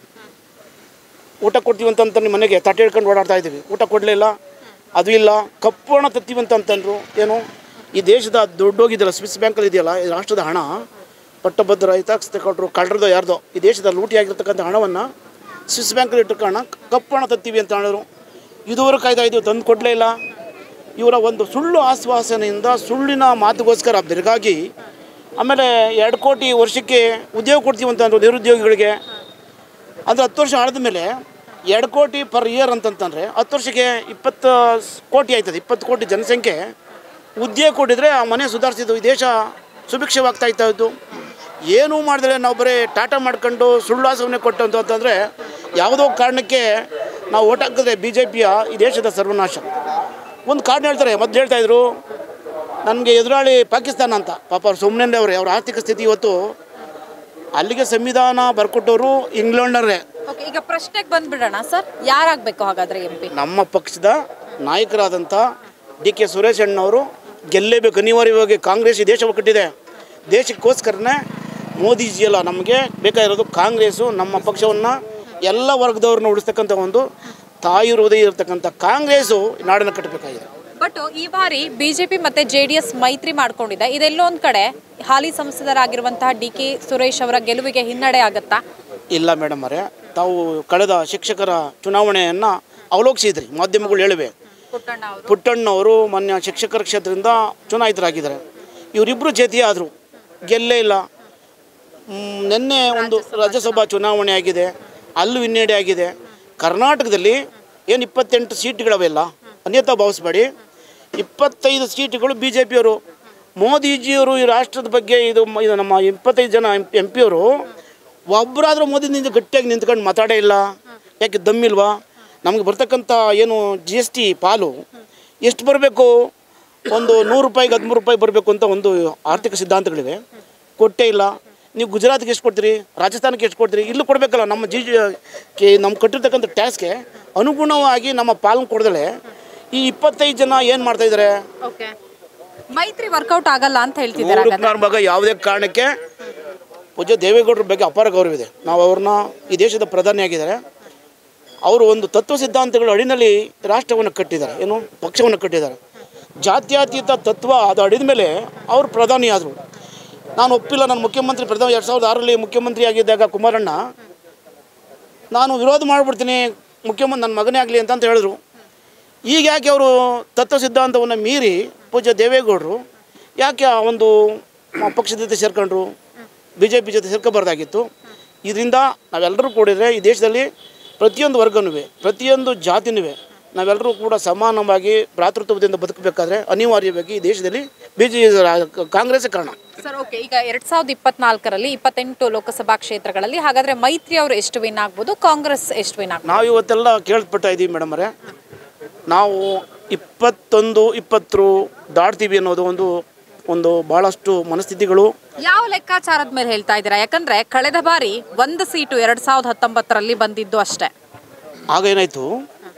ಊಟ ಕೊಡ್ತೀವಿ ಅಂತಂತ ನಿಮ್ಮ ಮನೆಗೆ ತಟ್ಟೆ ಹಿಡ್ಕೊಂಡು ಓಡಾಡ್ತಾ ಇದ್ದೀವಿ ಊಟ ಕೊಡಲಿಲ್ಲ ಅದು ಇಲ್ಲ ಕಪ್ಪು ಹಣ ತತ್ತೀವಿ ಅಂತ ಅಂತಂದ್ರು ಏನು ಈ ದೇಶದ ದುಡ್ಡೋಗಿದೆಯಲ್ಲ ಸ್ವಿಸ್ ಬ್ಯಾಂಕಲ್ಲಿ ಇದೆಯಲ್ಲ ಈ ರಾಷ್ಟ್ರದ ಹಣ ಪಟ್ಟಭದ್ರ ಹಿತಾಸಕ್ತಿ ಕೊಟ್ಟರು ಕಳ್ಳರದೋ ಯಾರ್ದೋ ಈ ದೇಶದ ಲೂಟಿ ಆಗಿರ್ತಕ್ಕಂಥ ಹಣವನ್ನು ಸ್ವಿಸ್ ಬ್ಯಾಂಕಲ್ಲಿ ಇಟ್ಟುಕೋಣ ಕಪ್ಪು ಹಣ ತತ್ತೀವಿ ಅಂತ ಹೇಳಿದ್ರು ಇದುವರೆಗೆ ಕಾಯ್ತಾ ಇದ್ದೀವಿ ತಂದು ಕೊಡಲೇ ಇಲ್ಲ ಇವರ ಒಂದು ಸುಳ್ಳು ಆಶ್ವಾಸನೆಯಿಂದ ಸುಳ್ಳಿನ ಮಾತುಗೋಸ್ಕರ ಬೆರಗಾಗಿ ಆಮೇಲೆ ಎರಡು ಕೋಟಿ ವರ್ಷಕ್ಕೆ ಉದ್ಯೋಗ ಕೊಡ್ತೀವಿ ಅಂತಂದ್ರು ನಿರುದ್ಯೋಗಿಗಳಿಗೆ ಅಂದರೆ ಹತ್ತು ವರ್ಷ ಆಳಿದ ಮೇಲೆ ಎರಡು ಕೋಟಿ ಪರ್ ಇಯರ್ ಅಂತಂತಂದರೆ ಹತ್ತು ವರ್ಷಕ್ಕೆ ಇಪ್ಪತ್ತು ಸ್- ಕೋಟಿ ಆಯ್ತದೆ ಇಪ್ಪತ್ತು ಕೋಟಿ ಜನಸಂಖ್ಯೆ ಉದ್ಯೋಗ ಕೊಟ್ಟಿದ್ರೆ ಆ ಮನೆ ಸುಧಾರಿಸಿದ್ದು ಈ ದೇಶ ಸುಭಿಕ್ಷವಾಗ್ತಾ ಇತ್ತು ಇತ್ತು ಏನೂ ಮಾಡಿದ್ರೆ ನಾವು ಬರೀ ಟಾಟಾ ಮಾಡ್ಕೊಂಡು ಸುಳ್ಳಾಸವನ್ನೇ ಕೊಟ್ಟು ಅಂತಂದರೆ ಯಾವುದೋ ಕಾರಣಕ್ಕೆ ನಾವು ಓಟ್ ಹಾಕಿದ್ರೆ ಬಿ ಜೆ ಪಿಯ ಈ ದೇಶದ ಸರ್ವನಾಶ ಒಂದು ಕಾರಣ ಹೇಳ್ತಾರೆ ಮೊದಲು ಹೇಳ್ತಾಯಿದ್ರು ನನಗೆ ಎದುರಾಳಿ ಪಾಕಿಸ್ತಾನ ಅಂತ ಪಾಪ ಅವ್ರು ಸುಮ್ಮನೆ ಅವ್ರೆ ಅವ್ರ ಆರ್ಥಿಕ ಸ್ಥಿತಿ ಇವತ್ತು ಅಲ್ಲಿಗೆ ಸಂವಿಧಾನ ಬರ್ಕೊಟ್ಟವರು ಇಂಗ್ಲೆಂಡರೇ ಓಕೆ ಈಗ ಪ್ರಶ್ನೆಗೆ ಬಂದ್ಬಿಡೋಣ ಸರ್ ಯಾರಾಗಬೇಕು ಹಾಗಾದ್ರೆ ಎಂ ಪಿ ನಮ್ಮ ಪಕ್ಷದ ನಾಯಕರಾದಂಥ ಡಿ ಕೆ ಸುರೇಶ್ ಅಣ್ಣವರು ಗೆಲ್ಲೇಬೇಕು ಅನಿವಾರ್ಯವಾಗಿ ಕಾಂಗ್ರೆಸ್ ಈ ದೇಶ ಒಕ್ಕಟ್ಟಿದೆ ದೇಶಕ್ಕೋಸ್ಕರನೇ ಮೋದಿಜಿಯಲ್ಲ ನಮಗೆ ಬೇಕಾಗಿರೋದು ಕಾಂಗ್ರೆಸ್ಸು ನಮ್ಮ ಪಕ್ಷವನ್ನು ಎಲ್ಲ ವರ್ಗದವ್ರನ್ನ ಉಳಿಸ್ತಕ್ಕಂಥ ಒಂದು ತಾಯಿ ಹೃದಯ ಇರತಕ್ಕಂಥ ಕಾಂಗ್ರೆಸ್ಸು ನಾಡನ್ನು ಕಟ್ಟಬೇಕಾಗಿದೆ ಬಟ್ ಈ ಬಾರಿ ಬಿಜೆಪಿ ಮತ್ತೆ ಜೆ ಡಿ ಎಸ್ ಮೈತ್ರಿ ಮಾಡ್ಕೊಂಡಿದೆ ಇದೆಲ್ಲೋ ಒಂದ್ ಕಡೆ ಹಾಲಿ ಸಂಸದರಾಗಿರುವಂತಹ ಡಿ ಕೆ ಸುರೇಶ್ ಅವರ ಗೆಲುವಿಗೆ ಹಿನ್ನಡೆ ಆಗತ್ತಾ ಇಲ್ಲ ಮೇಡಮ್ ಅವರೇ ತಾವು ಕಳೆದ ಶಿಕ್ಷಕರ ಚುನಾವಣೆಯನ್ನು ಅವಲೋಕಿಸಿದ್ರಿ ಮಾಧ್ಯಮಗಳು ಹೇಳಿವೆ ಪುಟ್ಟಣ್ಣ ಅವರು ಪುಟ್ಟಣ್ಣವರು ಮೊನ್ನೆ ಶಿಕ್ಷಕರ ಕ್ಷೇತ್ರದಿಂದ ಚುನಾಯಿತರಾಗಿದ್ದಾರೆ ಇವರಿಬ್ಬರು ಜೊತೆ ಆದರು ಗೆಲ್ಲೇ ಇಲ್ಲ ಮ್, ನಿನ್ನೆ ಒಂದು ರಾಜ್ಯಸಭಾ ಚುನಾವಣೆ ಆಗಿದೆ ಅಲ್ಲೂ ಹಿನ್ನಡೆ ಆಗಿದೆ ಕರ್ನಾಟಕದಲ್ಲಿ ಏನು ಇಪ್ಪತ್ತೆಂಟು ಸೀಟ್ಗಳವೆಲ್ಲ ಅನ್ಯತಾ ಭಾವಿಸ್ಬೇಡಿ ಇಪ್ಪತ್ತೈದು ಸೀಟುಗಳು ಬಿ ಜೆ ಪಿಯವರು ಮೋದಿಜಿಯವರು ಈ ರಾಷ್ಟ್ರದ ಬಗ್ಗೆ ಇದು ಮ- ಇದು ನಮ್ಮ ಇಪ್ಪತ್ತೈದು ಜನ ಎಂ ಪಿಯವರು ಒಬ್ಬರಾದರೂ ಮೋದಿನಿಂದ ಗಟ್ಟಿಯಾಗಿ ನಿಂತ್ಕೊಂಡು ಮಾತಾಡೇ ಇಲ್ಲ ಯಾಕೆ ದಮ್ಮಿಲ್ವಾ ನಮಗೆ ಬರ್ತಕ್ಕಂಥ ಏನು ಜಿ ಎಸ್ ಟಿ ಪಾಲು ಎಷ್ಟು ಬರಬೇಕು ಒಂದು ನೂರು ರೂಪಾಯಿಗೆ ಹದಿಮೂರು ರೂಪಾಯಿ ಬರಬೇಕು ಅಂತ ಒಂದು ಆರ್ಥಿಕ ಸಿದ್ಧಾಂತಗಳಿವೆ ಕೊಟ್ಟೇ ಇಲ್ಲ ನೀವು ಗುಜರಾತ್ಗೆ ಎಷ್ಟು ಕೊಡ್ತೀರಿ ರಾಜಸ್ಥಾನಕ್ಕೆ ಎಷ್ಟು ಕೊಡ್ತೀರಿ ಇಲ್ಲೂ ಕೊಡಬೇಕಲ್ಲ ನಮ್ಮ ಜಿ ಕೆ ನಮ್ಮ ಕಟ್ಟಿರ್ತಕ್ಕಂಥ ಟ್ಯಾಕ್ಸ್ಗೆ ಅನುಗುಣವಾಗಿ ನಮ್ಮ ಪಾಲನೆ ಕೊಡದಲೆ ಈ ಇಪ್ಪತ್ತೈದು ಜನ ಏನು ಮಾಡ್ತಾ ಇದ್ದಾರೆ ಓಕೆ ಮೈತ್ರಿ ವರ್ಕೌಟ್ ಆಗಲ್ಲ ಅಂತ ಹೇಳ್ತಿದ್ದಾರೆ ಹಾಗಾದ್ರೆ. ಮೂರು ಭಾಗ ಯಾವುದೇ ಕಾರಣಕ್ಕೆ ಪೂಜ್ಯ ದೇವೇಗೌಡರ ಬಗ್ಗೆ ಅಪಾರ ಗೌರವ ಇದೆ ನಾವು ಅವ್ರನ್ನ ಈ ದೇಶದ ಪ್ರಧಾನಿ ಆಗಿದ್ದಾರೆ ಅವರು ಒಂದು ತತ್ವ ಸಿದ್ಧಾಂತಗಳ ಅಡಿನಲ್ಲಿ ರಾಷ್ಟ್ರವನ್ನು ಕಟ್ಟಿದ್ದಾರೆ ಏನು ಪಕ್ಷವನ್ನು ಕಟ್ಟಿದ್ದಾರೆ ಜಾತ್ಯತೀತ ತತ್ವ ಅದು ಅಡಿದ ಮೇಲೆ ಅವರು ಪ್ರಧಾನಿ ಆದರು ನಾನು ಒಪ್ಪಿಲ್ಲ ನಾನು ಮುಖ್ಯಮಂತ್ರಿ ಪ್ರಧಾನಿ ಎರಡು ಸಾವಿರದ ಆರರಲ್ಲಿ ಮುಖ್ಯಮಂತ್ರಿ ಆಗಿದ್ದಾಗ ಕುಮಾರಣ್ಣ ನಾನು ವಿರೋಧ ಮಾಡಿಬಿಡ್ತೀನಿ ಮುಖ್ಯಮಂತ್ರಿ ನನ್ನ ಮಗನೇ ಆಗಲಿ ಅಂತ ಅಂತ ಹೇಳಿದ್ರು ಈಗ ಯಾಕೆ ಅವರು ತತ್ವ ಸಿದ್ಧಾಂತವನ್ನು ಮೀರಿ ಪೂಜ್ಯ ದೇವೇಗೌಡರು ಯಾಕೆ ಆ ಒಂದು ಮ- ಪಕ್ಷದ ಜೊತೆ ಸೇರ್ಕೊಂಡ್ರು ಬಿ ಜೆ ಪಿ ಜೊತೆ ಸೇರ್ಕೋಬಾರ್ದಾಗಿತ್ತು ಇದರಿಂದ ನಾವೆಲ್ಲರೂ ಕೂಡಿದರೆ ಈ ದೇಶದಲ್ಲಿ ಪ್ರತಿಯೊಂದು ವರ್ಗನೂ ಪ್ರತಿಯೊಂದು ಜಾತಿನೂ ನಾವೆಲ್ಲರೂ ಕೂಡ ಸಮಾನವಾಗಿ ಭ್ರಾತೃತ್ವದಿಂದ ಬದುಕಬೇಕಾದ್ರೆ ಅನಿವಾರ್ಯವಾಗಿ ಈ ದೇಶದಲ್ಲಿ ಬಿ ಜೆ ಕಾಂಗ್ರೆಸ್ ಕಾರಣ ಸರ್ ಓಕೆ ಈಗ ಎರಡ್ ಸಾವಿರದ ಇಪ್ಪತ್ನಾಲ್ಕರಲ್ಲಿ ಇಪ್ಪತ್ತೆಂಟು ಲೋಕಸಭಾ ಕ್ಷೇತ್ರಗಳಲ್ಲಿ ಹಾಗಾದ್ರೆ ಮೈತ್ರಿ ಅವರು ಎಷ್ಟು ವಿನ್ ಆಗ್ಬೋದು ಕಾಂಗ್ರೆಸ್ ಎಷ್ಟು ವಿನ್ ಆಗ್ಬೋದು ನಾವು ಇವತ್ತೆಲ್ಲ ಕೇಳ್ಪಡ್ತಾ ಇದ್ದೀವಿ ಮೇಡಮರೇ ನಾವು ಇಪ್ಪತ್ತೊಂದು ಇಪ್ಪತ್ತು ದಾಟ್ತೀವಿ ಅನ್ನೋದು ಒಂದು ಒಂದು ಭಾಳಷ್ಟು ಮನಸ್ಥಿತಿಗಳು ಯಾವ ಲೆಕ್ಕಾಚಾರದ ಮೇಲೆ ಹೇಳ್ತಾ ಇದ್ದೀರಾ ಯಾಕಂದ್ರೆ ಕಳೆದ ಬಾರಿ ಒಂದು ಸೀಟು ಎರಡ್ ಸಾವಿರದ ಹತ್ತೊಂಬತ್ತರಲ್ಲಿ ಬಂದಿದ್ದು ಅಷ್ಟೇ ಆಗ ಏನಾಯಿತು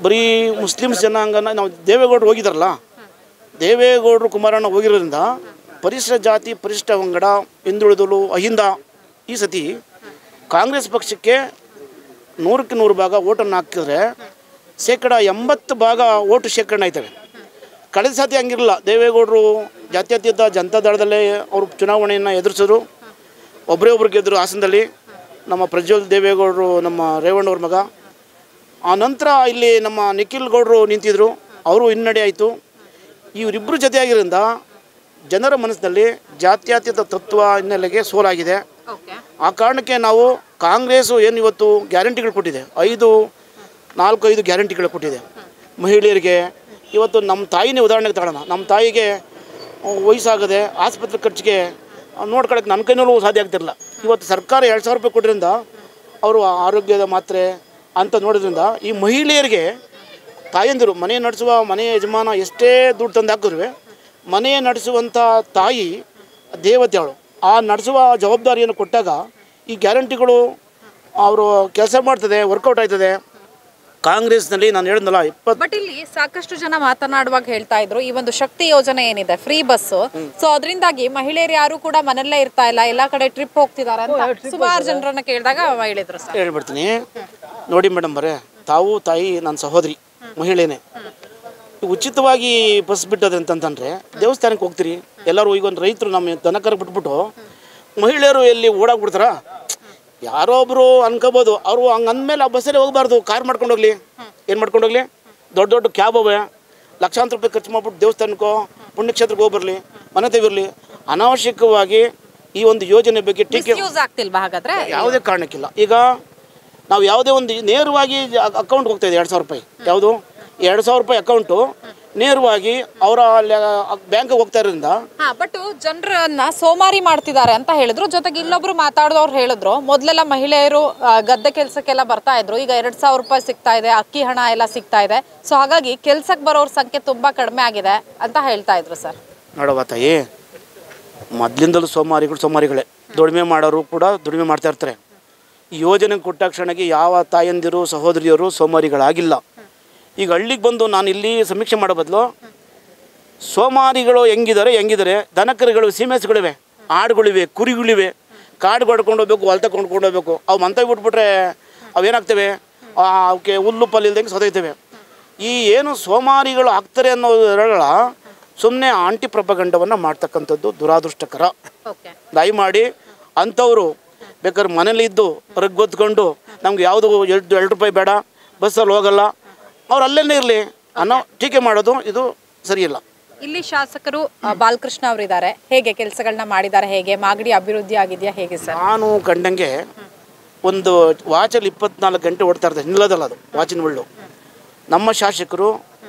ಬರೀ ಮುಸ್ಲಿಮ್ಸ್ ಜನಾಂಗನ ನಾವು ದೇವೇಗೌಡರು ಹೋಗಿದಾರಲ್ಲ ದೇವೇಗೌಡರು ಕುಮಾರಣ್ಣ ಹೋಗಿರೋದ್ರಿಂದ ಪರಿಶಿಷ್ಟ ಜಾತಿ ಪರಿಶಿಷ್ಟ ಪಂಗಡ ಹಿಂದುಳಿದಲು ಅಹಿಂದ ಈ ಸತಿ ಕಾಂಗ್ರೆಸ್ ಪಕ್ಷಕ್ಕೆ ನೂರಕ್ಕೆ ನೂರು ಭಾಗ ಓಟನ್ನು ಹಾಕಿದ್ರೆ ಶೇಕಡ ಎಂಬತ್ತು ಭಾಗ ಓಟು ಶೇಖರಣೆ ಆಯ್ತವೆ ಕಳೆದ ಸತಿ ಹಂಗಿರಲಿಲ್ಲ ದೇವೇಗೌಡರು ಜಾತ್ಯತೀತ ಜನತಾ ದಳದಲ್ಲೇ ಅವರು ಚುನಾವಣೆಯನ್ನು ಎದುರಿಸಿದ್ರು ಒಬ್ಬರೇ ಒಬ್ರು ಗೆದ್ದರು ಹಾಸನದಲ್ಲಿ ನಮ್ಮ ಪ್ರಜ್ವಲ್ ದೇವೇಗೌಡರು ನಮ್ಮ ರೇವಣ್ಣವ್ರ ಮಗ ಆ ನಂತರ ಇಲ್ಲಿ ನಮ್ಮ ನಿಖಿಲ್ ಗೌಡರು ನಿಂತಿದ್ರು ಅವರು ಹಿನ್ನಡೆ ಆಯಿತು ಇವರಿಬ್ಬರು ಜೊತೆಯಾಗಿರೋದ್ರಿಂದ ಜನರ ಮನಸ್ಸಿನಲ್ಲಿ ಜಾತ್ಯತೀತ ತತ್ವ ಹಿನ್ನೆಲೆಗೆ ಸೋಲಾಗಿದೆ ಓಕೆ ಆ ಕಾರಣಕ್ಕೆ ನಾವು ಕಾಂಗ್ರೆಸ್ಸು ಏನು ಇವತ್ತು ಗ್ಯಾರಂಟಿಗಳು ಕೊಟ್ಟಿದೆ ಐದು ನಾಲ್ಕು ಐದು ಗ್ಯಾರಂಟಿಗಳು ಕೊಟ್ಟಿದೆ ಮಹಿಳೆಯರಿಗೆ ಇವತ್ತು ನಮ್ಮ ತಾಯಿನೇ ಉದಾಹರಣೆಗೆ ತಗೊಳ್ಳೋಣ ನಮ್ಮ ತಾಯಿಗೆ ಆ, ವಯಸ್ಸಾಗದೆ ಆಸ್ಪತ್ರೆ ಖರ್ಚಿಗೆ ನೋಡ್ಕೊಳಕ್ಕೆ ನನ್ನ ಕೈನಲ್ಲೂ ಸಾಧ್ಯ ಆಗ್ತಿರಲಿಲ್ಲ ಇವತ್ತು ಸರ್ಕಾರ ಎರಡು ಸಾವಿರ ರೂಪಾಯಿ ಕೊಟ್ಟಿರಿಂದ ಅವರು ಆರೋಗ್ಯದ ಮಾತ್ರೆ ಅಂತ ನೋಡೋದ್ರಿಂದ ಈ ಮಹಿಳೆಯರಿಗೆ ತಾಯಂದಿರು ಮನೆ ನಡೆಸುವ ಮನೆ ಯಜಮಾನ ಎಷ್ಟೇ ದುಡ್ಡು ತಂದು ಹಾಕಿದ್ರು ಮನೆ ನಡೆಸುವಂಥ ತಾಯಿ ದೇವತೆ ಅವಳು ಆ ನಡೆಸುವ ಜವಾಬ್ದಾರಿಯನ್ನು ಕೊಟ್ಟಾಗ ಈ ಗ್ಯಾರಂಟಿಗಳು ಅವರು ಕೆಲಸ ಮಾಡ್ತದೆ ವರ್ಕೌಟ್ ಆಯ್ತದೆ ಕಾಂಗ್ರೆಸ್ನಲ್ಲಿ ನಾನು ಹೇಳಿದ್ನಲ್ಲ ಇಪ್ಪತ್ತು ಬಟ್ ಇಲ್ಲಿ ಸಾಕಷ್ಟು ಜನ ಮಾತನಾಡುವಾಗ ಹೇಳ್ತಾ ಇದ್ರು ಈ ಒಂದು ಶಕ್ತಿ ಯೋಜನೆ ಏನಿದೆ ಫ್ರೀ ಬಸ್ ಸೊ ಅದರಿಂದಾಗಿ ಮಹಿಳೆಯರು ಯಾರು ಕೂಡ ಮನೆಯಲ್ಲೇ ಇರ್ತಾ ಇಲ್ಲ ಎಲ್ಲಾ ಕಡೆ ಟ್ರಿಪ್ ಹೋಗ್ತಿದ್ದಾರೆ ಅಂತ ಸುಮಾರು ಜನರನ್ನ ಕೇಳಿದಾಗ ಹೇಳಿದ್ರು ಸರ್ ಹೇಳ್ಬಿಡ್ತೀನಿ ನೋಡಿ ಮೇಡಮ್ ಬರೇ ತಾವು ತಾಯಿ ನನ್ನ ಸಹೋದರಿ ಮಹಿಳೆನೇ ಉಚಿತವಾಗಿ ಬಸ್ ಬಿಟ್ಟದೆ ಅಂತಂತಂದ್ರೆ ದೇವಸ್ಥಾನಕ್ಕೆ ಹೋಗ್ತೀರಿ ಎಲ್ಲರೂ ಈಗ ಒಂದು ರೈತರು ನಮ್ಮ ದನಕರ ಬಿಟ್ಬಿಟ್ಟು ಮಹಿಳೆಯರು ಎಲ್ಲಿ ಓಡಾಗ್ಬಿಡ್ತಾರ ಯಾರೋ ಒಬ್ರು ಅನ್ಕೋಬೋದು ಅವರು ಹಂಗೆ ಅಂದಮೇಲೆ ಆ ಬಸ್ಸಲ್ಲಿ ಹೋಗಬಾರ್ದು ಕಾರ್ ಮಾಡ್ಕೊಂಡು ಹೋಗ್ಲಿ ಏನು ಮಾಡ್ಕೊಂಡು ಹೋಗ್ಲಿ ದೊಡ್ಡ ದೊಡ್ಡ ಕ್ಯಾಬ್ ಅವೆ ಲಕ್ಷಾಂತರ ರೂಪಾಯಿ ಖರ್ಚು ಮಾಡ್ಬಿಟ್ಟು ದೇವಸ್ಥಾನಕ್ಕೋ ಪುಣ್ಯಕ್ಷೇತ್ರಕ್ಕೆ ಹೋಗಿ ಬರಲಿ ಮನೆ ತೆಗಿರಲಿ ಅನಾವಶ್ಯಕವಾಗಿ ಈ ಒಂದು ಯೋಜನೆ ಬಗ್ಗೆ ಟೀಕೆ ಯೂಸ್ ಆಗ್ತಿಲ್ವಾ ಹಾಗಾದ್ರೆ ಯಾವುದೇ ಕಾರಣಕ್ಕಿಲ್ಲ ಈಗ ನಾವು ಯಾವುದೇ ಒಂದು ನೇರವಾಗಿ ಅಕೌಂಟ್ ಹೋಗ್ತಾ ಇದೆ ಎರಡು ಸಾವಿರ ರೂಪಾಯಿ ಯಾವುದು ಎರಡು ಸಾವಿರ ರೂಪಾಯಿ ಅಕೌಂಟು ನೇರವಾಗಿ ಅವರ ಬ್ಯಾಂಕಿಗೆ ಹೋಗ್ತಾ ಇರೋದ್ರಿಂದ ಹಾ ಬಟ್ ಜನರನ್ನ ಸೋಮಾರಿ ಮಾಡ್ತಿದ್ದಾರೆ ಅಂತ ಹೇಳಿದ್ರು ಜೊತೆಗೆ ಇಲ್ಲೊಬ್ರು ಮಾತಾಡಿದವ್ರು ಹೇಳಿದ್ರು ಮೊದ್ಲೆಲ್ಲ ಮಹಿಳೆಯರು ಆ, ಗದ್ದೆ ಕೆಲ್ಸಕ್ಕೆಲ್ಲ ಬರ್ತಾ ಇದ್ರು ಈಗ ಎರಡ್ ಸಾವಿರ ರೂಪಾಯಿ ಸಿಗ್ತಾ ಇದೆ ಅಕ್ಕಿ ಹಣ ಎಲ್ಲ ಸಿಗ್ತಾ ಇದೆ ಸೊ ಹಾಗಾಗಿ ಕೆಲ್ಸಕ್ಕೆ ಬರೋರ್ ಸಂಖ್ಯೆ ತುಂಬಾ ಕಡಿಮೆ ಆಗಿದೆ ಅಂತ ಹೇಳ್ತಾ ಇದ್ರು ಸರ್ ನೋಡವ ತಾಯಿ ಮೊದಲಿಂದಲೂ ಸೋಮಾರಿಗಳು ಸೋಮಾರಿಗಳೇ ದುಡಿಮೆ ಮಾಡೋರು ಕೂಡ ದುಡಿಮೆ ಮಾಡ್ತಾ ಇರ್ತಾರೆ ಈ ಯೋಜನೆ ಕೊಟ್ಟ ಕ್ಷಣಕ್ಕೆ ಯಾವ ತಾಯಂದಿರು ಸಹೋದರಿಯರು ಸೋಮಾರಿಗಳಾಗಿಲ್ಲ ಈಗ ಹಳ್ಳಿಗೆ ಬಂದು ನಾನು ಇಲ್ಲಿ ಸಮೀಕ್ಷೆ ಮಾಡೋ ಬದಲು ಸೋಮಾರಿಗಳು ಹೆಂಗಿದ್ದಾರೆ ಹೆಂಗಿದ್ದಾರೆ ದನಕರುಗಳು ಸೀಮೆಸ್ಗಳಿವೆ ಆಡುಗಳಿವೆ ಕುರಿಗಳಿವೆ ಕಾಡು ಹೊಡ್ಕೊಂಡು ಹೋಗ್ಬೇಕು ಹೊಲ ತಗೊಂಡು ಹೋಗ್ಬೇಕು ಅವು ಮಂತ ಬಿಟ್ಬಿಟ್ರೆ ಅವೇನಾಗ್ತವೆ ಆ, ಅವಕ್ಕೆ ಹುಲ್ಲು ಪಲ್ಲು ಇಲ್ದಂಗೆ ಸೊದೈತವೆ ಈ ಏನು ಸೋಮಾರಿಗಳು ಆಗ್ತಾರೆ ಅನ್ನೋದರ ಸುಮ್ಮನೆ ಆಂಟಿ ಪ್ರಪಗಂಡವನ್ನು ಮಾಡ್ತಕ್ಕಂಥದ್ದು ದುರಾದೃಷ್ಟಕರ ಓಕೆ ದಯಮಾಡಿ ಅಂಥವರು ಬೇಕಾದ್ರೆ ಮನೇಲಿ ಇದ್ದು ರಗ್ಗೊತ್ಕೊಂಡು ನಮ್ಗೆ ಯಾವುದು ಎರಡು ಎರಡು ರೂಪಾಯಿ ಬೇಡ ಬಸ್ಸಲ್ಲಿ ಹೋಗಲ್ಲ ಅವ್ರು ಅಲ್ಲೇನೇ ಇರಲಿ ಅನ್ನೋ ಟೀಕೆ ಮಾಡೋದು ಇದು ಸರಿಯಿಲ್ಲ ಇಲ್ಲಿ ಶಾಸಕರು ಆ, ಬಾಲಕೃಷ್ಣ ಅವರಿದ್ದಾರೆ ಹೇಗೆ ಕೆಲಸಗಳನ್ನ ಮಾಡಿದ್ದಾರೆ ಹೇಗೆ ಮಾಗಡಿ ಅಭಿವೃದ್ಧಿ ಆಗಿದೆಯಾ ಹೇಗೆ ಸರ್ ನಾನು ಕಂಡಂಗೆ ಒಂದು ವಾಚಲ್ಲಿ ಇಪ್ಪತ್ನಾಲ್ಕು ಗಂಟೆ ಓಡ್ತಾ ಇರ್ತದೆ ನಿಲ್ಲೋದಲ್ಲ ಅದು ವಾಚಿನ ಒಳ್ಳು ನಮ್ಮ ಶಾಸಕರು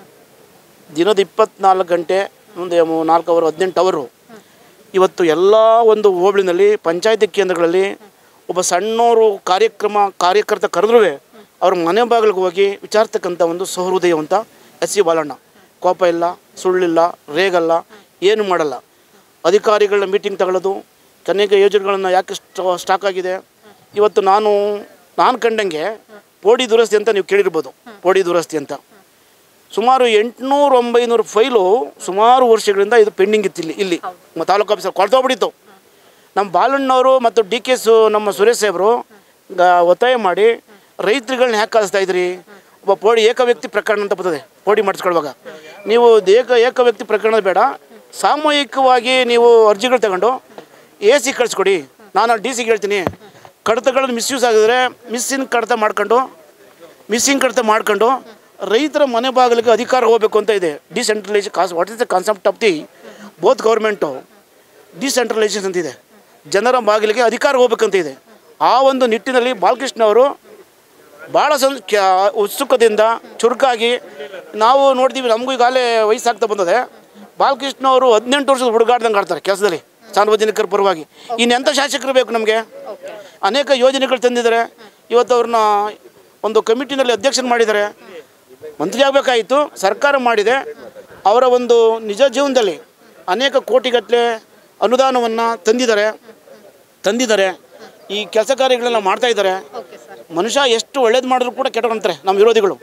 ದಿನದ ಇಪ್ಪತ್ನಾಲ್ಕು ಗಂಟೆ ಒಂದು ಮೂ- ನಾಲ್ಕು ಅವರು ಹದಿನೆಂಟು ಅವರು ಇವತ್ತು ಎಲ್ಲ ಒಂದು ಹೋಬಳಿನಲ್ಲಿ ಪಂಚಾಯತಿ ಕೇಂದ್ರಗಳಲ್ಲಿ ಒಬ್ಬ ಸಣ್ಣವರು ಕಾರ್ಯಕ್ರಮ ಕಾರ್ಯಕರ್ತ ಕರೆದ್ರೂ ಅವ್ರ ಮನೆ ಬಾಗಿಲಿಗೆ ಹೋಗಿ ವಿಚಾರಿಸ್ತಕ್ಕಂಥ ಒಂದು ಸಹೃದಯವಂತ ಎಸ್ ಸಿ ಬಾಲಣ್ಣ ಕೋಪ ಇಲ್ಲ ಸುಳ್ಳಿಲ್ಲ ರೇಗಲ್ಲ ಏನು ಮಾಡಲ್ಲ ಅಧಿಕಾರಿಗಳನ್ನ ಮೀಟಿಂಗ್ ತಗೊಳ್ಳೋದು ಅನೇಕ ಯೋಜನೆಗಳನ್ನು ಯಾಕೆ ಸ್ಟ- ಸ್ಟಾಕ್ ಆಗಿದೆ ಇವತ್ತು ನಾನು ನಾನು ಕಂಡಂಗೆ ಪೋಡಿ ದುರಸ್ತಿ ಅಂತ ನೀವು ಕೇಳಿರ್ಬೋದು ಪೋಡಿ ದುರಸ್ತಿ ಅಂತ ಸುಮಾರು ಎಂಟುನೂರು ಒಂಬೈನೂರು ಫೈಲು ಸುಮಾರು ವರ್ಷಗಳಿಂದ ಇದು ಪೆಂಡಿಂಗ್ ಇತ್ತು ಇಲ್ಲಿ ಇಲ್ಲಿ ಮ- ತಾಲೂಕು ಆಫೀಸರ್ ಕೊಳ್ತೋಗ್ಬಿಟ್ಟಿತ್ತು ನಮ್ಮ ಬಾಲಣ್ಣವರು ಮತ್ತು ಡಿ ಕೆ ಸು ನಮ್ಮ ಸುರೇಶ್ ಸಾಹೇಬರು ಗ- ಒತ್ತಾಯ ಮಾಡಿ ರೈತರುಗಳನ್ನ ಯಾಕೆ ಕಳಿಸ್ತಾ ಇದ್ರಿ ಒಬ್ಬ ಪೋಡಿ ಏಕ ವ್ಯಕ್ತಿ ಪ್ರಕರಣ ಅಂತ ಬರ್ತದೆ ಪೋಡಿ ಮಾಡಿಸ್ಕೊಳ್ಳುವಾಗ ನೀವು ಏಕ ಏಕ ವ್ಯಕ್ತಿ ಪ್ರಕರಣ ಬೇಡ ಸಾಮೂಹಿಕವಾಗಿ ನೀವು ಅರ್ಜಿಗಳು ತಗೊಂಡು ಎ ಸಿ ಕಳಿಸ್ಕೊಡಿ ನಾನು ಡಿ ಸಿಗೆ ಹೇಳ್ತೀನಿ ಕಡತಗಳನ್ನು ಮಿಸ್ಯೂಸ್ ಆಗಿದ್ರೆ ಮಿಸ್ಸಿನ ಕಡತ ಮಾಡ್ಕೊಂಡು ಮಿಸ್ಸಿಂಗ್ ಕಡತ ಮಾಡ್ಕೊಂಡು ರೈತರ ಮನೆ ಬಾಗಿಲಿಗೆ ಅಧಿಕಾರ ಹೋಗಬೇಕು ಅಂತ ಇದೆ decentralise cause what is the concept of the both government decentralisation ಅಂತಿದೆ ಜನರ ಬಾಗಿಲಿಗೆ ಅಧಿಕಾರ ಹೋಗ್ಬೇಕಂತ ಇದೆ ಆ ಒಂದು ನಿಟ್ಟಿನಲ್ಲಿ ಬಾಲಕೃಷ್ಣ ಅವರು ಭಾಳ ಸಂ ಕ್ಯಾ ಉತ್ಸುಕತೆಯಿಂದ ಚುರುಕಾಗಿ ನಾವು ನೋಡ್ತೀವಿ ನಮಗೂ ಈಗಾಗಲೇ ವಯಸ್ಸಾಗ್ತಾ ಬಂದದೆ ಬಾಲಕೃಷ್ಣ ಅವರು ಹದಿನೆಂಟು ವರ್ಷದ ಹುಡುಗಾಡ್ದಂಗೆ ಆಡ್ತಾರೆ ಕೆಲಸದಲ್ಲಿ ಸಾರ್ವಜನಿಕರ ಪರವಾಗಿ ಇನ್ನೆಂಥ ಶಾಸಕರು ಬೇಕು ನಮಗೆ ಅನೇಕ ಯೋಜನೆಗಳು ತಂದಿದ್ದಾರೆ ಇವತ್ತು ಅವ್ರನ್ನ ಒಂದು ಕಮಿಟಿನಲ್ಲಿ ಅಧ್ಯಕ್ಷನ ಮಾಡಿದ್ದಾರೆ ಮಂತ್ರಿ ಆಗಬೇಕಾಯಿತು ಸರ್ಕಾರ ಮಾಡಿದೆ ಅವರ ಒಂದು ನಿಜ ಜೀವನದಲ್ಲಿ ಅನೇಕ ಕೋಟಿಗಟ್ಟಲೆ ಅನುದಾನವನ್ನು ತಂದಿದ್ದಾರೆ ತಂದಿದ್ದಾರೆ ಈ ಕೆಲಸ ಕಾರ್ಯಗಳೆಲ್ಲ ಮಾಡ್ತಾ ಇದ್ದಾರೆ ಮನುಷ್ಯ ಎಷ್ಟು ಒಳ್ಳೇದು ಮಾಡಿದ್ರು ಕೂಡ ಕೆಟ್ಟವಂತಾರೆ ನಮ್ಮ ವಿರೋಧಿಗಳು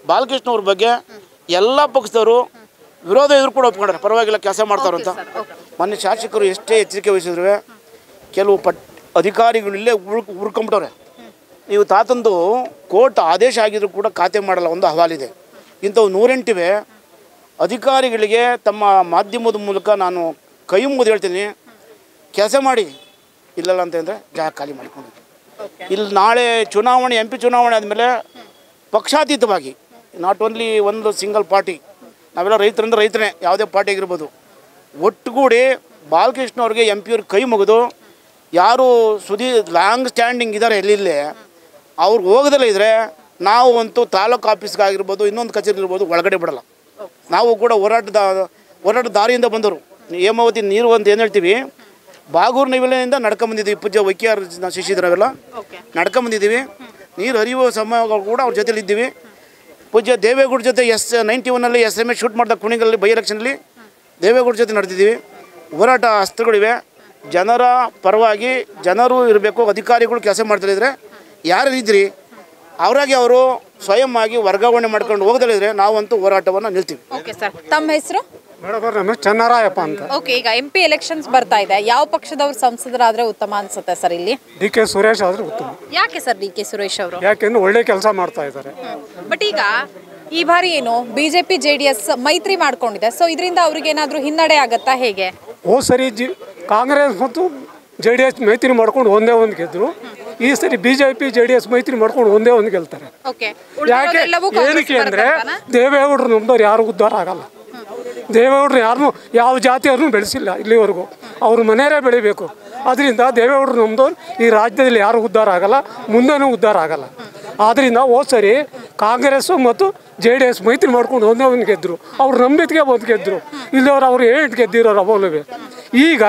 ಬಾಲಕೃಷ್ಣ ಅವ್ರ ಬಗ್ಗೆ ಎಲ್ಲ ಪಕ್ಷದವರು ವಿರೋಧ ಎದುರು ಕೂಡ ಒಪ್ಕೊಂಡ್ರೆ ಪರವಾಗಿಲ್ಲ ಕೆಲಸ ಮಾಡ್ತಾರಂತ ಸರ್ ಓಕೆ ಮೊನ್ನೆ ಶಾಸಕರು ಎಷ್ಟೇ ಎಚ್ಚರಿಕೆ ವಹಿಸಿದ್ರು ಕೆಲವು ಪಟ್ ಅಧಿಕಾರಿಗಳು ಇಲ್ಲೇ ಉಳ್ ಉಳ್ಕೊಂಬಿಟ್ಟವ್ರೆ ನೀವು ತಾತಂದು ಕೋರ್ಟ್ ಆದೇಶ ಆಗಿದ್ರು ಕೂಡ ಖಾತೆ ಮಾಡಲ್ಲ ಒಂದು ಹವಾಲಿದೆ ಇಂಥವು ನೂರೆಂಟಿವೆ ಅಧಿಕಾರಿಗಳಿಗೆ ತಮ್ಮ ಮಾಧ್ಯಮದ ಮೂಲಕ ನಾನು ಕೈ ಮುಗಿದು ಹೇಳ್ತೀನಿ ಕೆಲಸ ಮಾಡಿ ಇಲ್ಲಲ್ಲ ಅಂತಂದರೆ ಜಾಗ ಖಾಲಿ ಮಾಡಿಕೊಂಡು ಇಲ್ಲಿ ನಾಳೆ ಚುನಾವಣೆ ಎಂ ಪಿ ಚುನಾವಣೆ ಆದಮೇಲೆ ಪಕ್ಷಾತೀತವಾಗಿ ನಾಟ್ ಓನ್ಲಿ ಒಂದು ಸಿಂಗಲ್ ಪಾರ್ಟಿ ನಾವೆಲ್ಲ ರೈತರಂದ್ರೆ ರೈತರೇ ಯಾವುದೇ ಪಾರ್ಟಿ ಆಗಿರ್ಬೋದು ಒಟ್ಟುಗೂಡಿ ಬಾಲಕೃಷ್ಣ ಅವ್ರಿಗೆ ಎಂ ಪಿ ಅವ್ರಿಗೆ ಕೈ ಮುಗಿದು ಯಾರು ಸುದೀ ಲಾಂಗ್ ಸ್ಟ್ಯಾಂಡಿಂಗ್ ಇದ್ದಾರೆ ಎಲ್ಲಿಲ್ಲೇ ಅವ್ರು ಹೋಗದಲ್ಲೇ ಇದ್ದರೆ ನಾವು ಅಂತೂ ತಾಲೂಕು ಆಫೀಸ್ಗಾಗಿರ್ಬೋದು ಇನ್ನೊಂದು ಕಚೇರಿ ಇರ್ಬೋದು ಒಳಗಡೆ ಬಿಡಲ್ಲ ನಾವು ಕೂಡ ಹೋರಾಟದ ಹೋರಾಟ ದಾರಿಯಿಂದ ಬಂದವರು ಹೇಮಾವತಿ ನೀರು ಅಂತ ಏನು ಹೇಳ್ತೀವಿ ಬಾಗೂರು ನೈವೇಲಿಯಿಂದ ನಡ್ಕೊಂಬಂದಿದ್ದೀವಿ ಪೂಜ್ಯ ವೈಕ್ಯಾರ್ ಶಿಶಿದ್ರವೆಲ್ಲ ಓಕೆ ನಡ್ಕೊಂಬಂದಿದ್ದೀವಿ ನೀರು ಹರಿಯುವ ಸಮಯಗಳು ಕೂಡ ಅವ್ರ ಜೊತೆಲಿ ಇದ್ದೀವಿ ಪೂಜ್ಯ ದೇವೇಗೌಡ ಜೊತೆ ಎಸ್ ನೈಂಟಿ ಒನ್ನಲ್ಲಿ ಎಸ್ ಎಮ್ ಎಸ್ ಶೂಟ್ ಮಾಡಿದ ಕುಣಿಗಲ್ಲಿ ಬೈ ಎಲೆಕ್ಷನಲ್ಲಿ ದೇವೇಗೌಡ ಜೊತೆ ನಡೆದಿದ್ದೀವಿ ಹೋರಾಟ ಅಸ್ತ್ರಗಳಿವೆ ಜನರ ಪರವಾಗಿ ಜನರು ಇರಬೇಕು ಅಧಿಕಾರಿಗಳು ಕೆಲಸ ಮಾಡ್ತಾಯಿದ್ರೆ ಯಾರು ಇದ್ರಿ ಅವರಾಗಿ ಅವರು ಸ್ವಯಂ ಆಗಿ ವರ್ಗಾವಣೆ ಮಾಡ್ಕೊಂಡು ಹೋಗದಲ್ಲಿದ್ರೆ ನಾವಂತೂ ಹೋರಾಟವನ್ನು ನಿಲ್ತೀವಿ ಓಕೆ ಸರ್ ತಮ್ಮ ಹೆಸರು ಮೇಡಮ್ ನಮ್ಮ ಚನ್ನರಾಯಪ್ಪ ಅಂತ ಓಕೆ ಈಗ ಎಂ ಪಿ ಎಲೆಕ್ಷನ್ಸ್ ಬರ್ತಾ ಇದೆ ಯಾವ ಪಕ್ಷದವ್ರು ಸಂಸದರಾದ್ರೆ ಉತ್ತಮ ಅನ್ಸುತ್ತೆ ಸರ್ ಇಲ್ಲಿ ಡಿ ಕೆ ಸುರೇಶ್ ಆದ್ರೆ ಉತ್ತಮ ಯಾಕೆ ಸರ್ ಡಿ ಕೆ ಸುರೇಶ್ ಅವರು ಯಾಕೆಂದ್ರೆ ಒಳ್ಳೆ ಕೆಲಸ ಮಾಡ್ತಾ ಇದ್ದಾರೆ ಬಟ್ ಈಗ ಈ ಬಾರಿ ಏನು ಬಿಜೆಪಿ ಜೆ ಡಿ ಎಸ್ ಮೈತ್ರಿ ಮಾಡ್ಕೊಂಡಿದೆ ಸೊ ಇದರಿಂದ ಅವ್ರಿಗೆ ಏನಾದ್ರೂ ಹಿನ್ನಡೆ ಆಗತ್ತಾ ಹೇಗೆ ಹೋದ ಸರಿ ಜಿ ಕಾಂಗ್ರೆಸ್ ಮತ್ತು ಜೆ ಡಿ ಎಸ್ ಮೈತ್ರಿ ಮಾಡ್ಕೊಂಡು ಒಂದೇ ಒಂದು ಗೆದ್ರು ಈ ಸರಿ B J P J D S ಮೈತ್ರಿ ಮಾಡ್ಕೊಂಡು ಒಂದೇ ಒಂದು ಗೆಲ್ತಾರೆ ಓಕೆ ಯಾಕೆ ಏನಕ್ಕೆ ಅಂದರೆ ದೇವೇಗೌಡರು ನಮ್ದವ್ರು ಯಾರು ಉದ್ಧಾರ ಆಗಲ್ಲ ದೇವೇಗೌಡರು ಯಾರನ್ನೂ ಯಾವ ಜಾತಿಯವ್ರನ್ನೂ ಬೆಳೆಸಿಲ್ಲ ಇಲ್ಲಿವರೆಗೂ ಅವ್ರ ಮನೆಯವರೇ ಬೆಳಿಬೇಕು ಅದರಿಂದ ದೇವೇಗೌಡರು ನಮ್ದವ್ರು ಈ ರಾಜ್ಯದಲ್ಲಿ ಯಾರು ಉದ್ಧಾರ ಆಗಲ್ಲ ಮುಂದೆನೂ ಉದ್ಧಾರ ಆಗಲ್ಲ ಆದ್ದರಿಂದ ಹೋದ್ ಸರಿ ಕಾಂಗ್ರೆಸ್ಸು ಮತ್ತು ಜೆ ಡಿ ಎಸ್ ಮೈತ್ರಿ ಮಾಡ್ಕೊಂಡು ಒಂದೇ ಒಂದು ಗೆದ್ದರು ಅವ್ರು ನಂಬಿಕೆಗೆ ಒಂದು ಗೆದ್ದರು ಇಲ್ಲವ್ರು ಅವ್ರು ಏಟ್ ಗೆದ್ದಿರೋರು ಅವಲುವೆ ಈಗ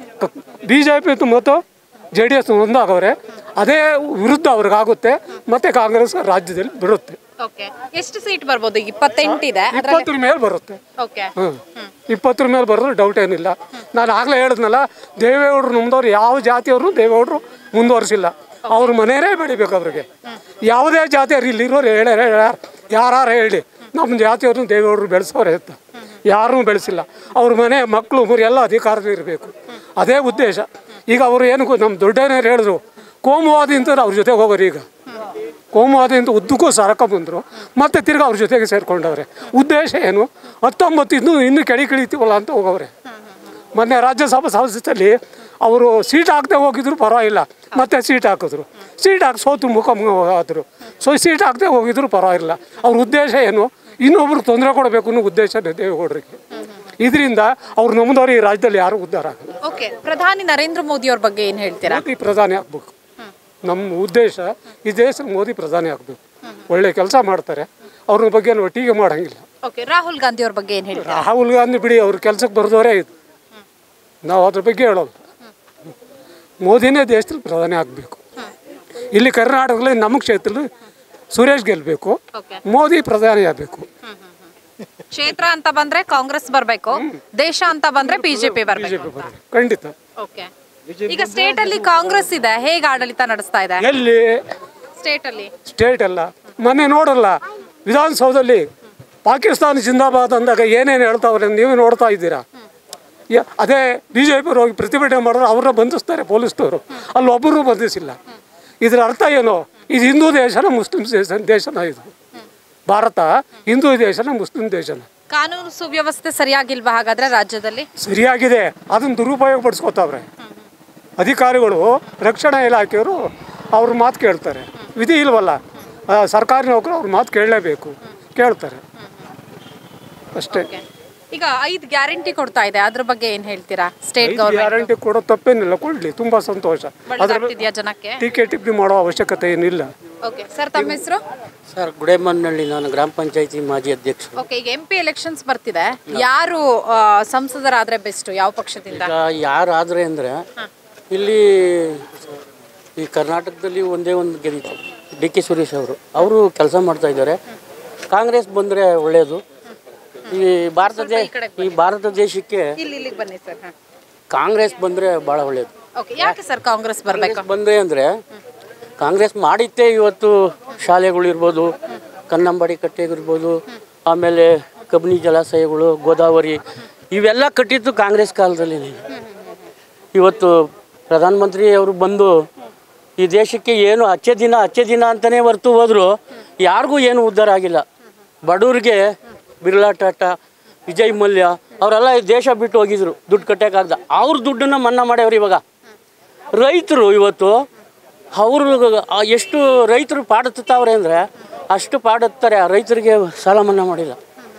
ಬಿ ಜೆ ಪಿ ಮತ್ತು ಜೆ ಡಿ ಎಸ್ ಒಂದಾಗವ್ರೆ ಅದೇ ವಿರುದ್ಧ ಅವ್ರಿಗಾಗುತ್ತೆ ಮತ್ತು ಕಾಂಗ್ರೆಸ್ ರಾಜ್ಯದಲ್ಲಿ ಬಿಡುತ್ತೆ ಓಕೆ ಎಷ್ಟು ಸೀಟ್ ಬರ್ಬೋದು ಈಗ ಇಪ್ಪತ್ತೆಂಟಿದೆ ಇಪ್ಪತ್ತರ ಮೇಲೆ ಬರುತ್ತೆ ಓಕೆ ಹ್ಞೂ ಇಪ್ಪತ್ತರ ಮೇಲೆ ಬರೋದು ಡೌಟ್ ಏನಿಲ್ಲ ನಾನು ಆಗಲೇ ಹೇಳಿದ್ನಲ್ಲ ದೇವೇಗೌಡರು ನಮ್ದವ್ರು ಯಾವ ಜಾತಿಯವರು ದೇವೇಗೌಡರು ಮುಂದುವರಿಸಿಲ್ಲ ಅವ್ರ ಮನೆಯೇ ಬೆಳಿಬೇಕು ಅವ್ರಿಗೆ ಯಾವುದೇ ಜಾತಿಯವ್ರು ಇಲ್ಲಿರೋರು ಹೇಳ್ಯಾರ ಯಾರು ಹೇಳಿ ನಮ್ಮ ಜಾತಿಯವ್ರನ್ನ ದೇವೇಗೌಡರು ಬೆಳೆಸೋರೆ ಅಂತ ಯಾರೂ ಬೆಳೆಸಿಲ್ಲ ಅವ್ರ ಮನೆ ಮಕ್ಕಳು ಮುರಿ ಎಲ್ಲ ಅಧಿಕಾರದಲ್ಲಿ ಇರಬೇಕು ಅದೇ ಉದ್ದೇಶ ಈಗ ಅವರು ಏನು ಗೊ- ನಮ್ಮ ದೊಡ್ಡನೇರು ಹೇಳಿದ್ರು ಕೋಮುವಾದಿಂದ ಅವ್ರ ಜೊತೆಗೆ ಹೋಗೋರು ಈಗ ಕೋಮುವಾದಿಂದ ಉದ್ದಕ್ಕೂ ಸರಕ ಬಂದರು ಮತ್ತೆ ತಿರ್ಗಿ ಅವ್ರ ಜೊತೆಗೆ ಸೇರ್ಕೊಂಡವ್ರೆ ಉದ್ದೇಶ ಏನು ಹತ್ತೊಂಬತ್ತು ಇನ್ನೂ ಇನ್ನೂ ಕೆಳಿ ಕಿಳಿತೀವಲ್ಲ ಅಂತ ಹೋಗವ್ರೆ ಮೊನ್ನೆ ರಾಜ್ಯಸಭಾ ಸದಸ್ಯರಲ್ಲಿ ಅವರು ಸೀಟ್ ಹಾಕದೆ ಹೋಗಿದ್ರು ಪರವಾಗಿಲ್ಲ ಮತ್ತೆ ಸೀಟ್ ಹಾಕಿದ್ರು ಸೀಟ್ ಹಾಕಿ ಸೋತು ಮುಖ ಆದರು ಸೊ ಸೀಟ್ ಹಾಕದೆ ಹೋಗಿದ್ರು ಪರವಾಗಿಲ್ಲ ಅವ್ರ ಉದ್ದೇಶ ಏನು ಇನ್ನೊಬ್ರಿಗೆ ತೊಂದರೆ ಕೊಡಬೇಕು ಅನ್ನೋ ಉದ್ದೇಶ ದೇವೇಗೌಡರಿಗೆ ಇದರಿಂದ ಅವ್ರು ನಮ್ಮದವ್ರು ಈ ರಾಜ್ಯದಲ್ಲಿ ಯಾರು ಉದ್ಧಾರ ಆಗಲ್ಲ ಓಕೆ ಪ್ರಧಾನಿ ನರೇಂದ್ರ ಮೋದಿ ಅವ್ರ ಬಗ್ಗೆ ಏನ್ ಹೇಳ್ತೀರಾ ಮೋದಿ ಪ್ರಧಾನಿ ಆಗ್ಬೇಕು ನಮ್ಮ ಉದ್ದೇಶ ಈ ದೇಶಕ್ಕೆ ಮೋದಿ ಪ್ರಧಾನಿ ಆಗ್ಬೇಕು ಒಳ್ಳೆ ಕೆಲಸ ಮಾಡ್ತಾರೆ ಅವ್ರ ಬಗ್ಗೆ ನಾವು ಟೀಕೆ ಮಾಡಂಗಿಲ್ಲ ಓಕೆ ರಾಹುಲ್ ಗಾಂಧಿ ಅವ್ರ ಬಗ್ಗೆ ಏನ್ ಹೇಳ್ತೀರಾ ರಾಹುಲ್ ಗಾಂಧಿ ಬಿಡಿ ಅವ್ರ ಕೆಲಸಕ್ಕೆ ಬರೆದವರೇ ಇದು ನಾವು ಅದ್ರ ಬಗ್ಗೆ ಹೇಳೋದು ಮೋದಿನೇ ದೇಶದಲ್ಲಿ ಪ್ರಧಾನಿ ಆಗಬೇಕು ಇಲ್ಲಿ ಕರ್ನಾಟಕದಲ್ಲಿ ನಮ್ಮ ಕ್ಷೇತ್ರದಲ್ಲಿ ಸುರೇಶ್ ಗೆಲ್ಲಬೇಕು ಓಕೆ ಮೋದಿ ಪ್ರಧಾನಿ ಆಗಬೇಕು ಕ್ಷೇತ್ರ ಅಂತ ಬಂದ್ರೆ ಕಾಂಗ್ರೆಸ್ ಬರ್ಬೇಕು ದೇಶ ಅಂತ ಬಂದ್ರೆ ಬಿಜೆಪಿ ಬರ್ಬೇಕು ಅಂತ ಖಂಡಿತ ಓಕೆ ಈಗ ಸ್ಟೇಟ್ ಅಲ್ಲಿ ಕಾಂಗ್ರೆಸ್ ಇದೆ ಹೇಗೆ ಆಡಳಿತ ನಡೆಸ್ತಾ ಇದೆ ಎಲ್ಲಿ ಸ್ಟೇಟ್ ಅಲ್ಲಿ ಸ್ಟೇಟ್ ಅಲ್ಲ ಮೊನ್ನೆ ನೋಡಲ್ಲ ವಿಧಾನಸೌಧದಲ್ಲಿ ಪಾಕಿಸ್ತಾನ ಜಿಂದಾಬಾದ್ ಅಂದಾಗ ಏನೇನು ಹೇಳ್ತಾವ್ರೆ ನೀವು ನೋಡ್ತಾ ಇದ್ದೀರಾ ಯ- ಅದೇ ಬಿ ಜೆ ಪಿಯವ್ರು ಹೋಗಿ ಪ್ರತಿಭಟನೆ ಮಾಡಿದ್ರೆ ಅವ್ರನ್ನ ಬಂಧಿಸ್ತಾರೆ ಪೊಲೀಸ್ನವರು ಅಲ್ಲಿ ಒಬ್ಬರು ಬಂಧಿಸಿಲ್ಲ ಇದರ ಅರ್ಥ ಏನು ಇದು ಹಿಂದೂ ದೇಶನ ಮುಸ್ಲಿಂ ದೇಶ ದೇಶನ ಇದು ಭಾರತ ಹಿಂದೂ ದೇಶನ ಮುಸ್ಲಿಂ ದೇಶನ ಕಾನೂನು ಸುವ್ಯವಸ್ಥೆ ಸರಿಯಾಗಿಲ್ವಾ ಹಾಗಾದ್ರೆ ರಾಜ್ಯದಲ್ಲಿ ಸರಿಯಾಗಿದೆ ಅದನ್ನು ದುರುಪಯೋಗ ಪಡಿಸ್ಕೊತಾವ್ರೆ ಅಧಿಕಾರಿಗಳು ರಕ್ಷಣಾ ಇಲಾಖೆಯವರು ಅವ್ರ ಮಾತು ಕೇಳ್ತಾರೆ ವಿಧಿ ಇಲ್ವಲ್ಲ ಆ, ಸರ್ಕಾರಿ ನೌಕರು ಅವ್ರ ಮಾತು ಕೇಳಲೇಬೇಕು ಕೇಳ್ತಾರೆ ಅಷ್ಟೇ Okay. ಈಗ ಐದು ಗ್ಯಾರಂಟಿ ಕೊಡ್ತಾ ಇದೆ ಅದ್ರ ಬಗ್ಗೆ ಏನ್ ಹೇಳ್ತೀರಾ ಸ್ಟೇಟ್ ಗೌರ್ಮೆಂಟ್ ಗ್ಯಾರಂಟಿ ಕೊಡೋ ತಪ್ಪೇನಿಲ್ಲ ಕೊಡಲಿ ತುಂಬ ಸಂತೋಷ ಅದ್ರ ಒಳ್ಳೇದಾಗ್ತಿದ್ಯಾ ಜನಕ್ಕೆ ಟೀಕೆ ಟಿಪ್ಪಣಿ ಮಾಡೋ ಅವಶ್ಯಕತೆ ಏನಿಲ್ಲ ಓಕೆ ಸರ್ ತಮ್ಮ ಹೆಸರು ಸರ್ ಗುಡೇಮನ್ನಹಳ್ಳಿ ನಾನು ಗ್ರಾಮ ಪಂಚಾಯತಿ ಮಾಜಿ ಅಧ್ಯಕ್ಷ ಓಕೆ ಈಗ ಎಂ ಪಿ ಎಲೆಕ್ಷನ್ಸ್ ಬರ್ತಿದೆ ಯಾರು ಆ, ಸಂಸದರಾದ್ರೆ ಬೆಸ್ಟ್ ಯಾವ ಪಕ್ಷದಿಂದ ಈಗ ಯಾರಾದ್ರೆ ಅಂದರೆ ಇಲ್ಲಿ ಈ ಕರ್ನಾಟಕದಲ್ಲಿ ಒಂದೇ ಒಂದು ಗೆದ್ದಿತ್ತು ಡಿ ಕೆ ಸುರೇಶ್ ಅವರು ಅವರು ಕೆಲಸ ಮಾಡ್ತಾ ಇದ್ದಾರೆ ಕಾಂಗ್ರೆಸ್ ಬಂದರೆ ಒಳ್ಳೆಯದು ಈ ಭಾರತ ದೇ ಈ ಭಾರತ ದೇಶಕ್ಕೆ ಇಲ್ಲಿ ಇಲ್ಲಿಗೆ ಬನ್ನಿ ಸರ್ ಕಾಂಗ್ರೆಸ್ ಬಂದರೆ ಭಾಳ ಒಳ್ಳೆಯದು ಓಕೆ ಯಾಕೆ ಸರ್ ಕಾಂಗ್ರೆಸ್ ಬರ್ಬೇಕು ಬಂದರೆ ಅಂದರೆ ಕಾಂಗ್ರೆಸ್ ಮಾಡಿದ್ದೇ ಇವತ್ತು ಶಾಲೆಗಳಿರ್ಬೋದು ಕನ್ನಂಬಾಡಿ ಕಟ್ಟೆ ಆಗಿರ್ಬೋದು ಆಮೇಲೆ ಕಬಿನಿ ಜಲಾಶಯಗಳು ಗೋದಾವರಿ ಇವೆಲ್ಲ ಕಟ್ಟಿದ್ದು ಕಾಂಗ್ರೆಸ್ ಕಾಲದಲ್ಲಿ ಇವತ್ತು ಪ್ರಧಾನಮಂತ್ರಿ ಅವರು ಬಂದು ಈ ದೇಶಕ್ಕೆ ಏನು ಅಚ್ಚೆ ದಿನ ಅಚ್ಚೆ ದಿನ ಅಂತಲೇ ಹೊರ್ತು ಹೋದ್ರು ಯಾರಿಗೂ ಏನು ಉದ್ಧಾರ ಆಗಿಲ್ಲ ಬಡವ್ರಿಗೆ ಬಿರ್ಲಾ ಟಾಟಾ ವಿಜಯ್ ಮಲ್ಯ ಅವರೆಲ್ಲ ಈ ದೇಶ ಬಿಟ್ಟು ಹೋಗಿದ್ರು ದುಡ್ಡು ಕಟ್ಟೋಕ್ಕಾಗ್ದ ಅವ್ರ ದುಡ್ಡನ್ನು ಮನ್ನಾ ಮಾಡ್ಯವ್ರು ಇವಾಗ ರೈತರು ಇವತ್ತು ಅವರು ಎಷ್ಟು ರೈತರು ಪಾಡುತ್ತಾವ್ರೆ ಅಂದರೆ ಅಷ್ಟು ಪಾಡುತ್ತಾರೆ ಆ ರೈತರಿಗೆ ಸಾಲ ಮನ್ನಾ ಮಾಡಿಲ್ಲ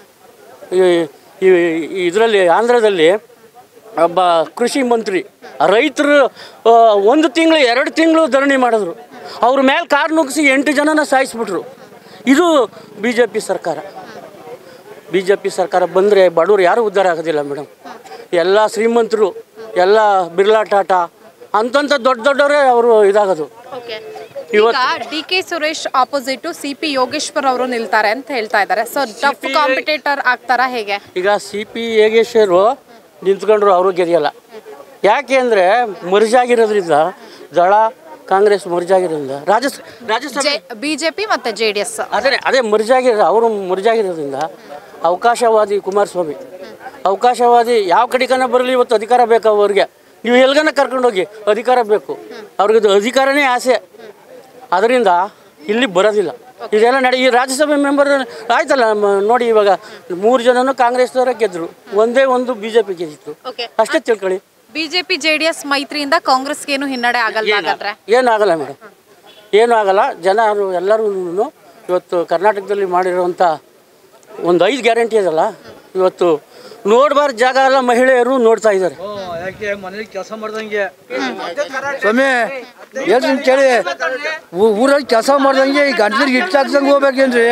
ಇದರಲ್ಲಿ ಆಂಧ್ರದಲ್ಲಿ ಒಬ್ಬ ಕೃಷಿ ಮಂತ್ರಿ ರೈತರು ಆ, ಒಂದು ತಿಂಗಳು ಎರಡು ತಿಂಗಳು ಧರಣಿ ಮಾಡಿದ್ರು ಅವ್ರ ಮೇಲೆ ಕಾರ್ ನುಗ್ಗಿಸಿ ಎಂಟು ಜನನ ಸಾಯಿಸ್ಬಿಟ್ರು ಇದು ಬಿ ಜೆ ಪಿ ಸರ್ಕಾರ ಬಿ ಜೆ ಪಿ ಸರ್ಕಾರ ಬಂದರೆ ಬಡವರು ಯಾರೂ ಉದ್ಧಾರ ಆಗೋದಿಲ್ಲ ಮೇಡಮ್ ಎಲ್ಲ ಶ್ರೀಮಂತರು ಎಲ್ಲ ಬಿರ್ಲಾ ಟಾಟಾ ಅಂತಂತ ದೊಡ್ಡ ದೊಡ್ಡವರೇ ಅವರು ಇದಾಗೋದು ಈಗ D K Suresh opposite C P Yogeshwar ಅವರು ನಿಲ್ತಾರೆ ಅಂತ ಹೇಳ್ತಾ ಇದ್ದಾರೆ ಸೊ ಟಫ್ ಕಾಂಪಿಟೇಟರ್ ಆಗ್ತಾರಾ ಹೇಗೆ ಈಗ ಸಿ ಪಿ ಯೋಗೇಶ್ವರು ನಿಂತ್ಕೊಂಡ್ರು ಅವರು ಗೆದಿಯಲ್ಲ ಯಾಕೆ ಅಂದರೆ ಮರ್ಜಾಗಿರೋದ್ರಿಂದ ದಳ ಕಾಂಗ್ರೆಸ್ ಮರ್ಜಾಗಿರೋದ್ರಿಂದ ರಾಜಸ್ ರಾಜ್ಯಸಭೆ ಬಿಜೆಪಿ ಮತ್ತೆ ಜೆ ಡಿ ಎಸ್ ಅದೇ ಅದೇ ಮರ್ಜಾಗಿರೋ ಅವರು ಮರ್ಜಾಗಿರೋದ್ರಿಂದ ಅವಕಾಶವಾದಿ ಕುಮಾರಸ್ವಾಮಿ ಅವಕಾಶವಾದಿ ಯಾವ ಕಡೆಗನ ಬರಲಿ ಇವತ್ತು ಅಧಿಕಾರ ಬೇಕು ಅವ್ರಿಗೆ ನೀವು ಎಲ್ಗನ ಕರ್ಕೊಂಡೋಗಿ ಅಧಿಕಾರ ಬೇಕು ಅವ್ರಿಗೆ ಅಧಿಕಾರನೇ ಆಸೆ ಅದರಿಂದ ಇಲ್ಲಿ ಬರೋದಿಲ್ಲ ಇದೆಲ್ಲ ನಡೆ ಈ ರಾಜ್ಯಸಭೆ ಮೆಂಬರ್ ಆಯ್ತಲ್ಲ ಮ- ನೋಡಿ ಇವಾಗ ಮೂರು ಜನನು ಕಾಂಗ್ರೆಸ್ನವರೇ ಗೆದ್ದರು ಒಂದೇ ಒಂದು ಬಿ ಜೆ ಪಿ ಗೆದ್ದಿತ್ತು ಓಕೆ ಅಷ್ಟೇ ತಿಳ್ಕೊಳ್ಳಿ ಬಿಜೆಪಿ ಜೆ ಡಿ ಎಸ್ ಮೈತ್ರಿಯಿಂದ ಕಾಂಗ್ರೆಸ್ಗೆ ಏನು ಹಿನ್ನಡೆ ಆಗಲ್ಲ ಹಾಗಾದ್ರೆ ಏನಾಗಲ್ಲ ಮೇಡಮ್ ಏನೂ ಆಗಲ್ಲ ಜನ ಎಲ್ಲರೂ ಇವತ್ತು ಕರ್ನಾಟಕದಲ್ಲಿ ಮಾಡಿರುವಂಥ ಒಂದು ಐದು ಗ್ಯಾರಂಟಿ ಅದಲ್ಲ ಇವತ್ತು ನೋಡಬಾರ್ದು ಜಾಗ ಎಲ್ಲ ಮಹಿಳೆಯರು ನೋಡ್ತಾ ಇದ್ದಾರೆ ಯಾಕೆ ಮನೇಲಿ ಕೆಲಸ ಮಾಡ್ದಂಗೆ ಸ್ವಾಮಿ ಹೇಳ್ತೀನಿ ಕೇಳಿ ಊ- ಊರಲ್ಲಿ ಕೆಲಸ ಮಾಡ್ದಂಗೆ ಈ ಗಂಟ್ಲಿಗೆ ಇಟ್ಟು ಹಾಕ್ದಂಗೆ ಹೋಗ್ಬೇಕೇನ್ರಿ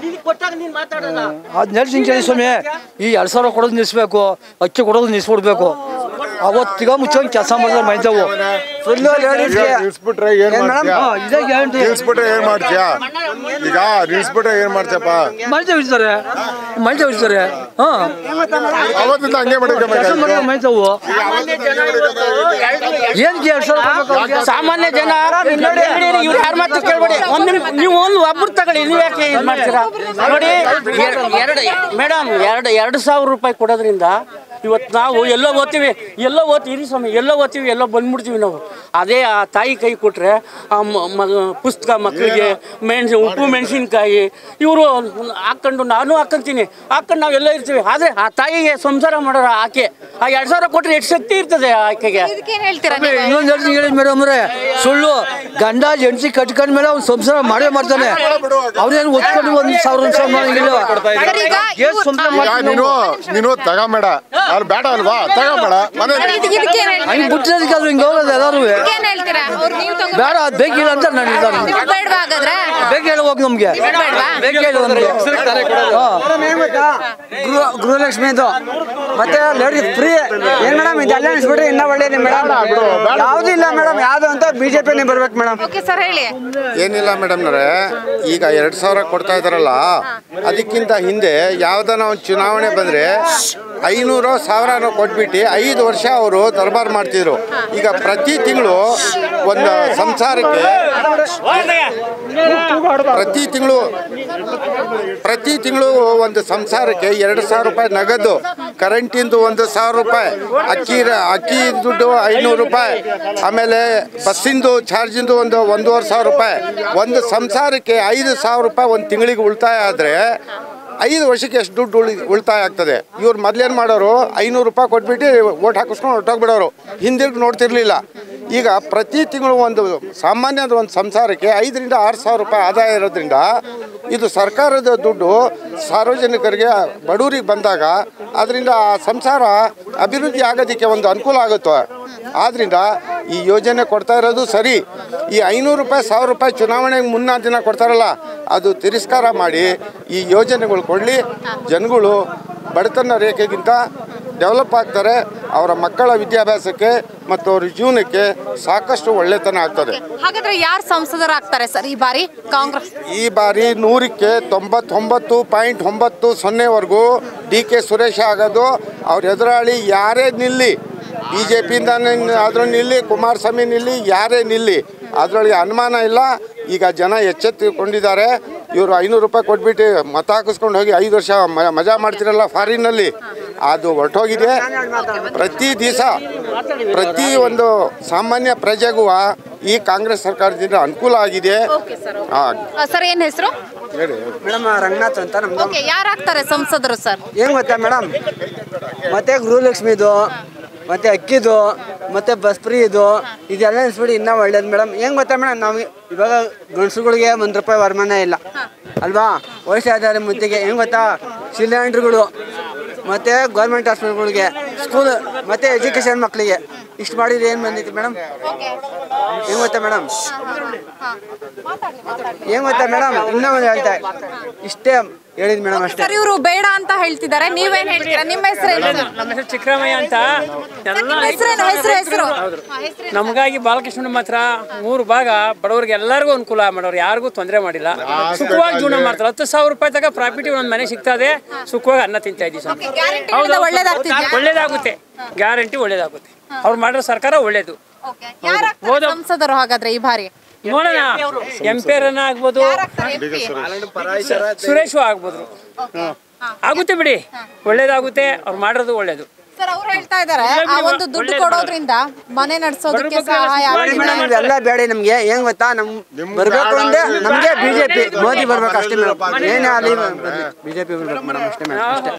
ಅದ್ ಹೇಳ್ತೀನಿ ಕೇಳಿ ಸ್ವಾಮಿ ಈ ಎರಡ್ ಸಾವಿರ ಕೊಡೋದು ನಿಲ್ಸ್ಬೇಕು ಅಕ್ಕಿ ಕೊಡೋದು ನಿಲ್ಸ್ಬಿಡ್ಬೇಕು ಅವತ್ತಿಗ ಮುಚ್ಚೋಂಗ್ ಕೆಲಸ ಮಾಡಿದ್ರೆ ಮೈತಾವು ನಿಲ್ಸ್ಬಿಟ್ರೆ ಏನ್ ಮಾಡ್ತೀಯಾ ಇದೇ ಗ್ಯಾರಂಟಿ ನಿಲ್ಸ್ಬಿಟ್ರೆ ಏನ್ ಮಾಡ್ತೀಯಾ ಈಗ ನಿಲ್ಸ್ಬಿಟ್ರೆ ಏನ್ ಮಾಡ್ತೀಯಪ್ಪ ಮೈತಾವ್ ಇರ್ತಾರೆ ಮೈತಾವ್ ಇರ್ತಾರೆ ಹಾ ಅವತ್ತಿಂದ ಹಂಗೆ ಕೆಲಸ ಮಾಡಿದ್ರೆ ಮಾಡಿದ್ರೆ ಮೈತಾವು ಏನ್ ಎರಡ್ ಸಾವಿರ ಕೊಡ್ಬೇಕು ಅವ್ರಿಗೆ? ಸಾಮಾನ್ಯ ಜನ ಇವ್ರು ಯಾರ ಮಾತು ಕೇಳ್ಬೇಡಿ ಒಂದು ನೀವು ಒಂದು ಒಬ್ರು ತಗೊಳ್ಳಿ ನೀವು ಯಾಕೆ ಇದು ಮಾಡ್ತೀರಾ ನೋಡಿ ಎರ್- ಎರಡು ಮೇಡಮ್ ಎರಡು ಎರಡು ಸಾವಿರ ರೂಪಾಯಿ ಕೊಡೋದ್ರಿಂದ ಇವತ್ತು ನಾವು ಎಲ್ಲೋ ಓದ್ತೀವಿ ಎಲ್ಲೋ ಓದ್ತೀವಿ ಇರಿ ಸ್ವಾಮಿ ಎಲ್ಲೋ ಓದ್ತೀವಿ ಎಲ್ಲೋ ಬಂದ್ಬಿಡ್ತೀವಿ ನಾವು ಅದೇ ಆ ತಾಯಿ ಕೈ ಕೊಟ್ರೆ ಆ ಮ- ಮ- ಪುಸ್ತಕ ಮಕ್ಕಳಿಗೆ ಮೆಣಸು ಉಪ್ಪು ಮೆಣಸಿನ್ಕಾಯಿ ಇವರು ಹಾಕ್ಕೊಂಡು ನಾನು ಹಾಕ್ಕಂತೀನಿ ಹಾಕೊಂಡು ನಾವು ಎಲ್ಲ ಇರ್ತೀವಿ ಆದರೆ ಆ ತಾಯಿಗೆ ಸಂಸಾರ ಮಾಡೋರು ಆಕೆ ಆ ಎರಡು ಸಾವಿರ ಕೊಟ್ಟರೆ ಎಷ್ಟು ಶಕ್ತಿ ಇರ್ತದೆ ಆಕೆಗೆ ಇದಕ್ಕೇನ್ ಹೇಳ್ತೀರಾ ಸ್ವಾಮಿ, ನೀವು? ಇನ್ನೊಂದ್ ಹೇಳ್ತೀನಿ ಹೇಳಿ ಮೇಡಮ್ ಅವ್ರೆ ಸುಳ್ಳು ಗಂಡ ಹೆಂಡತಿ ಕಟ್ಕೊಂಡ ಮೇಲೆ ಅವ್ನು ಸಂಸಾರ ಮಾಡೇ ಮಾಡ್ತಾನೆ ಅವ್ರೇನು ಒತ್ಕೊಂಡು ಒಂದ್ ಸಾವಿರ ಒಂದ್ ಸಾವಿರ ಮಾಡಂಗಿಲ್ಲ ಸರ್, ಈಗ ಏನ್ ಸಂಸಾರ ಈಗ ಮಾಡ್ತೀವಿ ನೀನು ನೀನು ತಗೊಂಬೇಡ ಅವ್ರು ಬೇಡ ಅಲ್ವಾ ತಗೊಂಬೇಡ ಮನೆ ಸರ್, ಇದಕ್ಕೆ- ಇದಕ್ಕೇನ್ ಹೇಳ್ತೀರಾ? ಹಂಗೆ ಬಿಟ್ಟಿರೋದಕ್ಕಾದ್ರೆ ಹಿಂಗೆ ಹೋಗೋದು ಎಲ್ಲರೂ ಇದಕ್ಕೇನ್ ಹೇಳ್ತೀರಾ ಅವ್ರು ನೀವು ತಗೊಂಡ್ ಬೇಡ ಅದ್ ಬೇಕಿಲ್ಲ ಅಂತ ನಾನು ಇದ್ದಾರೆ ನಿಮ್ಗ್ ಬೇಡ್ವಾ ಹಾಗಾದ್ರೆ ಬೇಗ ಹೇಳಿ ಹೋಗಿ ನಮ್ಗೆ ಬೇಡ್ವಾ ಬೇಗ ಹೇಳಿ ನಮ್ಗೆ ಹಾ. ಗೃಹ ಗೃಹಲಕ್ಷ್ಮಿದು ಮತ್ತೆ ಲೇಡೀಸ್ ಫ್ರೀ ಏನ್ ಮೇಡಮ್ ಇದೆಲ್ಲ ಅನ್ಸ್ಬಿಟ್ರೆ ಇನ್ನ ಒಳ್ಳೇದು ಮೇಡಮ್ ಯಾವ್ದು ಇಲ್ಲ ಮೇಡಮ್ ಯಾವ್ದು ಅಂತ ಬಿಜೆಪಿನೇ ಬರ್ಬೇಕು ಮೇಡಮ್ ಓಕೆ ಸರ್ ಹೇಳಿ ಏನಿಲ್ಲ ಮೇಡಮ್ನವ್ರೆ ಈಗ ಎರಡು ಸಾವಿರ ಕೊಡ್ತಾ ಇದ್ದಾರಲ್ಲ ಅದಕ್ಕಿಂತ ಹಿಂದೆ ಯಾವ್ದಾನ ಒಂದು ಚುನಾವಣೆ ಬಂದರೆ ಐನೂರು ಸಾವಿರನೋ ಕೊಟ್ಬಿಟ್ಟು ಐದು ವರ್ಷ ಅವರು ದರ್ಬಾರ್ ಮಾಡ್ತಿದ್ರು ಈಗ ಪ್ರತಿ ತಿಂಗಳು ಒಂದು ಸಂಸಾರಕ್ಕೆ ಪ್ರತಿ ತಿಂಗಳು ಪ್ರತಿ ತಿಂಗಳು ಒಂದು ಸಂಸಾರಕ್ಕೆ ಎರಡು ಸಾವಿರ ರೂಪಾಯಿ ನಗದು ಕರೆಂಟಿಂದು ಒಂದು ಸಾವಿರ ರೂಪಾಯಿ ಅಕ್ಕಿ ಅಕ್ಕಿ ದುಡ್ಡು ಐನೂರು ರೂಪಾಯಿ ಆಮೇಲೆ ಬಸ್ಸಿಂದು ಚಾರ್ಜಿಂದು ಒಂದು ಒಂದೂವರೆ ಸಾವಿರ ರೂಪಾಯಿ ಒಂದು ಸಂಸಾರಕ್ಕೆ ಐದು ಸಾವಿರ ರೂಪಾಯಿ ಒಂದು ತಿಂಗಳಿಗೆ ಉಳಿತಾಯ ಆದರೆ ಐದು ವರ್ಷಕ್ಕೆ ಎಷ್ಟು ದುಡ್ಡು ಉಳಿ ಉಳಿತಾಯ ಆಗ್ತದೆ ಇವ್ರು ಮೊದ್ಲೇನು ಮಾಡೋರು ಐನೂರು ರೂಪಾಯಿ ಕೊಟ್ಬಿಟ್ಟು ಓಟ್ ಹಾಕಿಸ್ಕೊಂಡು ಹೊಟ್ಟೋಗ್ಬಿಡೋರು ಹಿಂದಿರುಗಿ ನೋಡ್ತಿರ್ಲಿಲ್ಲ ಈಗ ಪ್ರತಿ ತಿಂಗಳು ಒಂದು ಸಾಮಾನ್ಯದ ಒಂದು ಸಂಸಾರಕ್ಕೆ ಐದರಿಂದ ಆರು ಸಾವಿರ ರೂಪಾಯಿ ಆದಾಯ ಇರೋದ್ರಿಂದ ಇದು ಸರ್ಕಾರದ ದುಡ್ಡು ಸಾರ್ವಜನಿಕರಿಗೆ ಬಡವರಿಗೆ ಬಂದಾಗ ಅದರಿಂದ ಆ ಸಂಸಾರ ಅಭಿವೃದ್ಧಿ ಆಗೋದಕ್ಕೆ ಒಂದು ಅನುಕೂಲ ಆಗುತ್ತೆ ಆದ್ದರಿಂದ ಈ ಯೋಜನೆ ಕೊಡ್ತಾ ಇರೋದು ಸರಿ ಈ ಐನೂರು ರೂಪಾಯಿ ಸಾವಿರ ರೂಪಾಯಿ ಚುನಾವಣೆಗೆ ಮುನ್ನ ದಿನ ಕೊಡ್ತಾರಲ್ಲ ಅದು ತಿರಸ್ಕಾರ ಮಾಡಿ ಈ ಯೋಜನೆಗಳು ಕೊಡಲಿ ಜನಗಳು ಬಡತನ ರೇಖೆಗಿಂತ ಡೆವಲಪ್ ಆಗ್ತಾರೆ ಅವರ ಮಕ್ಕಳ ವಿದ್ಯಾಭ್ಯಾಸಕ್ಕೆ ಮತ್ತು ಅವ್ರ ಜೀವನಕ್ಕೆ ಸಾಕಷ್ಟು ಒಳ್ಳೆತನ ಆಗ್ತದೆ ಹಾಗಾದ್ರೆ ಯಾರು ಸಂಸದರಾಗ್ತಾರೆ ಸರ್ ಈ ಬಾರಿ ಕಾಂಗ್ರೆಸ್ ಈ ಬಾರಿ ನೂರಕ್ಕೆ ತೊಂಬತ್ತೊಂಬತ್ತು ಪಾಯಿಂಟ್ ಒಂಬತ್ತು ಸೊನ್ನೆವರೆಗೂ ಡಿ ಕೆ ಸುರೇಶ್ ಆಗೋದು ಅವ್ರ ಎದುರಾಳಿ ಯಾರೇ ನಿಲ್ಲಿ ಬಿ ಜೆ ಪಿಯಿಂದ ಆದರೂ ನಿಲ್ಲಿ ಕುಮಾರಸ್ವಾಮಿ ನಿಲ್ಲಿ ಯಾರೇ ನಿಲ್ಲಿ ಅದರೊಳಗೆ ಅನುಮಾನ ಇಲ್ಲ ಈಗ ಜನ ಎಚ್ಚೆತ್ತುಕೊಂಡಿದ್ದಾರೆ ಇವರು ಐನೂರು ರೂಪಾಯಿ ಕೊಟ್ಬಿಟ್ಟು ಮತ ಹಾಕಿಸ್ಕೊಂಡು ಹೋಗಿ ಐದು ವರ್ಷ ಮ- ಮಜಾ ಮಾಡ್ತಿರಲ್ಲ ಫಾರಿನ್ನಲ್ಲಿ ಅದು ಹೊರಟೋಗಿದೆ ಪ್ರತಿ ದಿವಸ ಪ್ರತಿ ಒಂದು ಸಾಮಾನ್ಯ ಪ್ರಜೆಗೂ ಈ ಕಾಂಗ್ರೆಸ್ ಸರ್ಕಾರದಿಂದ ಅನುಕೂಲ ಆಗಿದೆ ಹಾಂ ಸರ್ ಏನ್ ಹೆಸರು ಹೇಳಿ ಮೇಡಮ್ ರಂಗನಾಥ್ ಅಂತ ನಮ್ದು ಓಕೆ ಯಾರಾಗ್ತಾರೆ ಸಂಸದರು ಸರ್ ಏನ್ ಗೊತ್ತಾ ಮೇಡಮ್ ಮತ್ತೆ ಗೃಹಲಕ್ಷ್ಮಿದು ಮತ್ತೆ ಅಕ್ಕಿದು ಮತ್ತೆ ಬಸ್ ಫ್ರೀ ಇದು ಇದೆಲ್ಲ ನೆನ್ಸ್ಬಿಡಿ ಇನ್ನೂ ಒಳ್ಳೇದು ಮೇಡಮ್ ಏನ್ ಗೊತ್ತಾ ಮೇಡಮ್ ನಾವು ಇವಾಗ ಗಂಡಸುಗಳಿಗೆ ಒಂದು ರೂಪಾಯಿ ವರಮಾನ ಇಲ್ಲ ಅಲ್ವಾ ವಯಸ್ಸಾದರೆ ಮುತ್ತಿಗೆ ಏನ್ ಗೊತ್ತಾ ಸಿಲಿಂಡರ್ಗಳು ಮತ್ತೆ ಗೌರ್ಮೆಂಟ್ ಹಾಸ್ಪಿಟಲ್ಗಳಿಗೆ ಸ್ಕೂಲ್ ಮತ್ತೆ ಎಜುಕೇಶನ್ ಮಕ್ಕಳಿಗೆ ಇಷ್ಟು ಮಾಡಿದ್ರೆ ಏನು ಬಂದೈತಿ ಮೇಡಮ್ ಏನ್ ಗೊತ್ತಾ ಮೇಡಮ್ ಏನ್ ಗೊತ್ತಾ ಮೇಡಮ್ ಇನ್ನೂ ಒಂದು ಹೇಳ್ತಾ ಇಷ್ಟೇ ಹೇಳಿದ್ ಮೇಡಮ್ ಅಷ್ಟೇ ಸರ್ ಇವರು ಬೇಡ ಅಂತ ಹೇಳ್ತಿದ್ದಾರೆ ನೀವೇನ್ ಹೇಳ್ತೀರಾ ನಿಮ್ಮ ಹೆಸರೇನು ಸರ್? ನಮ್ಮ ಹೆಸರು ಚಿಕ್ಕರಾಮಯ್ಯ ಅಂತ ನಿಮ್ಮ ಹೆಸರೇನು ಹೆಸರು ಹೆಸರು ನಮಗಾಗಿ ಬಾಲಕೃಷ್ಣನ ಮಾತ್ರ ಮೂರು ಭಾಗ ಬಡವರಿಗೆ ಎಲ್ಲರಿಗೂ ಅನುಕೂಲ ಮಾಡೋರು ಯಾರಿಗೂ ತೊಂದರೆ ಮಾಡಿಲ್ಲ ಸುಖವಾಗಿ ಜೀವನ ಮಾಡ್ತಾರೆ ಹತ್ತು ಸಾವಿರ ರೂಪಾಯಿ ತಗ ಪ್ರಾಫಿಟ್ ಒಂದು ಮನೆ ಸಿಗ್ತಾ ಇದೆ ಸುಖವಾಗಿ ಅನ್ನ ತಿಂತಾ ಇದ್ದೀವಿ ಸರ್ ಗ್ಯಾರಂಟಿ ಹೌದು ಒಳ್ಳೇದಾಗ್ತಿದ್ಯಾ ಒಳ್ಳೇದಾಗುತ್ತೆ ಗ್ಯಾರಂಟಿ ಒಳ್ಳೇದಾಗುತ್ತೆ ಅವ್ರು ಮಾಡಿರೋ ಸರ್ಕಾರ ಒಳ್ಳೇದು ಯಾರಾಗ್ತಾರೆ ಸಂಸದರು ಹಾಗಾದ್ರೆ ಈ ಬಾರಿ ನೋಡೋಣ ಎಂ ಪಿ ಆಗ್ಬೋದು ಯಾರಾಗ್ತಾರೆ MP? ಸುರೇಶು ಆಗ್ಬೋದು ಆಗುತ್ತೆ ಬಿಡಿ ಒಳ್ಳೇದಾಗುತ್ತೆ ಅವ್ರು ಮಾಡಿರೋದು ಒಳ್ಳೇದು ಸರ್ ಅವ್ರು ಹೇಳ್ತಾ ಇದ್ದಾರೆ ಆ ಒಂದು ದುಡ್ಡು ಕೊಡೋದ್ರಿಂದ ಮನೆ ನಡೆಸೋದಕ್ಕೆ ಸಹಾಯ ಆಗುತ್ತೆ. ಮೇಡಮ್ ಇವೆಲ್ಲ ಬೇಡ ನಮ್ಗೆ ಏನ್ ಗೊತ್ತಾ ನಮ್ ಬರ್ಬೇಕು ಅಂದ್ರೆ ನಮ್ಗೆ ಬಿಜೆಪಿ ಮೋದಿ ಬರ್ಬೇಕು ಅಷ್ಟೇ ಮೇಡಮ್ ಏನೇ ಆಗಲಿ ಬಿಜೆಪಿ ಬರ್ಬೇಕು ಮೇಡಮ್ ಅಷ್ಟೇ ಮೇಡಮ್ ಅಷ್ಟೇ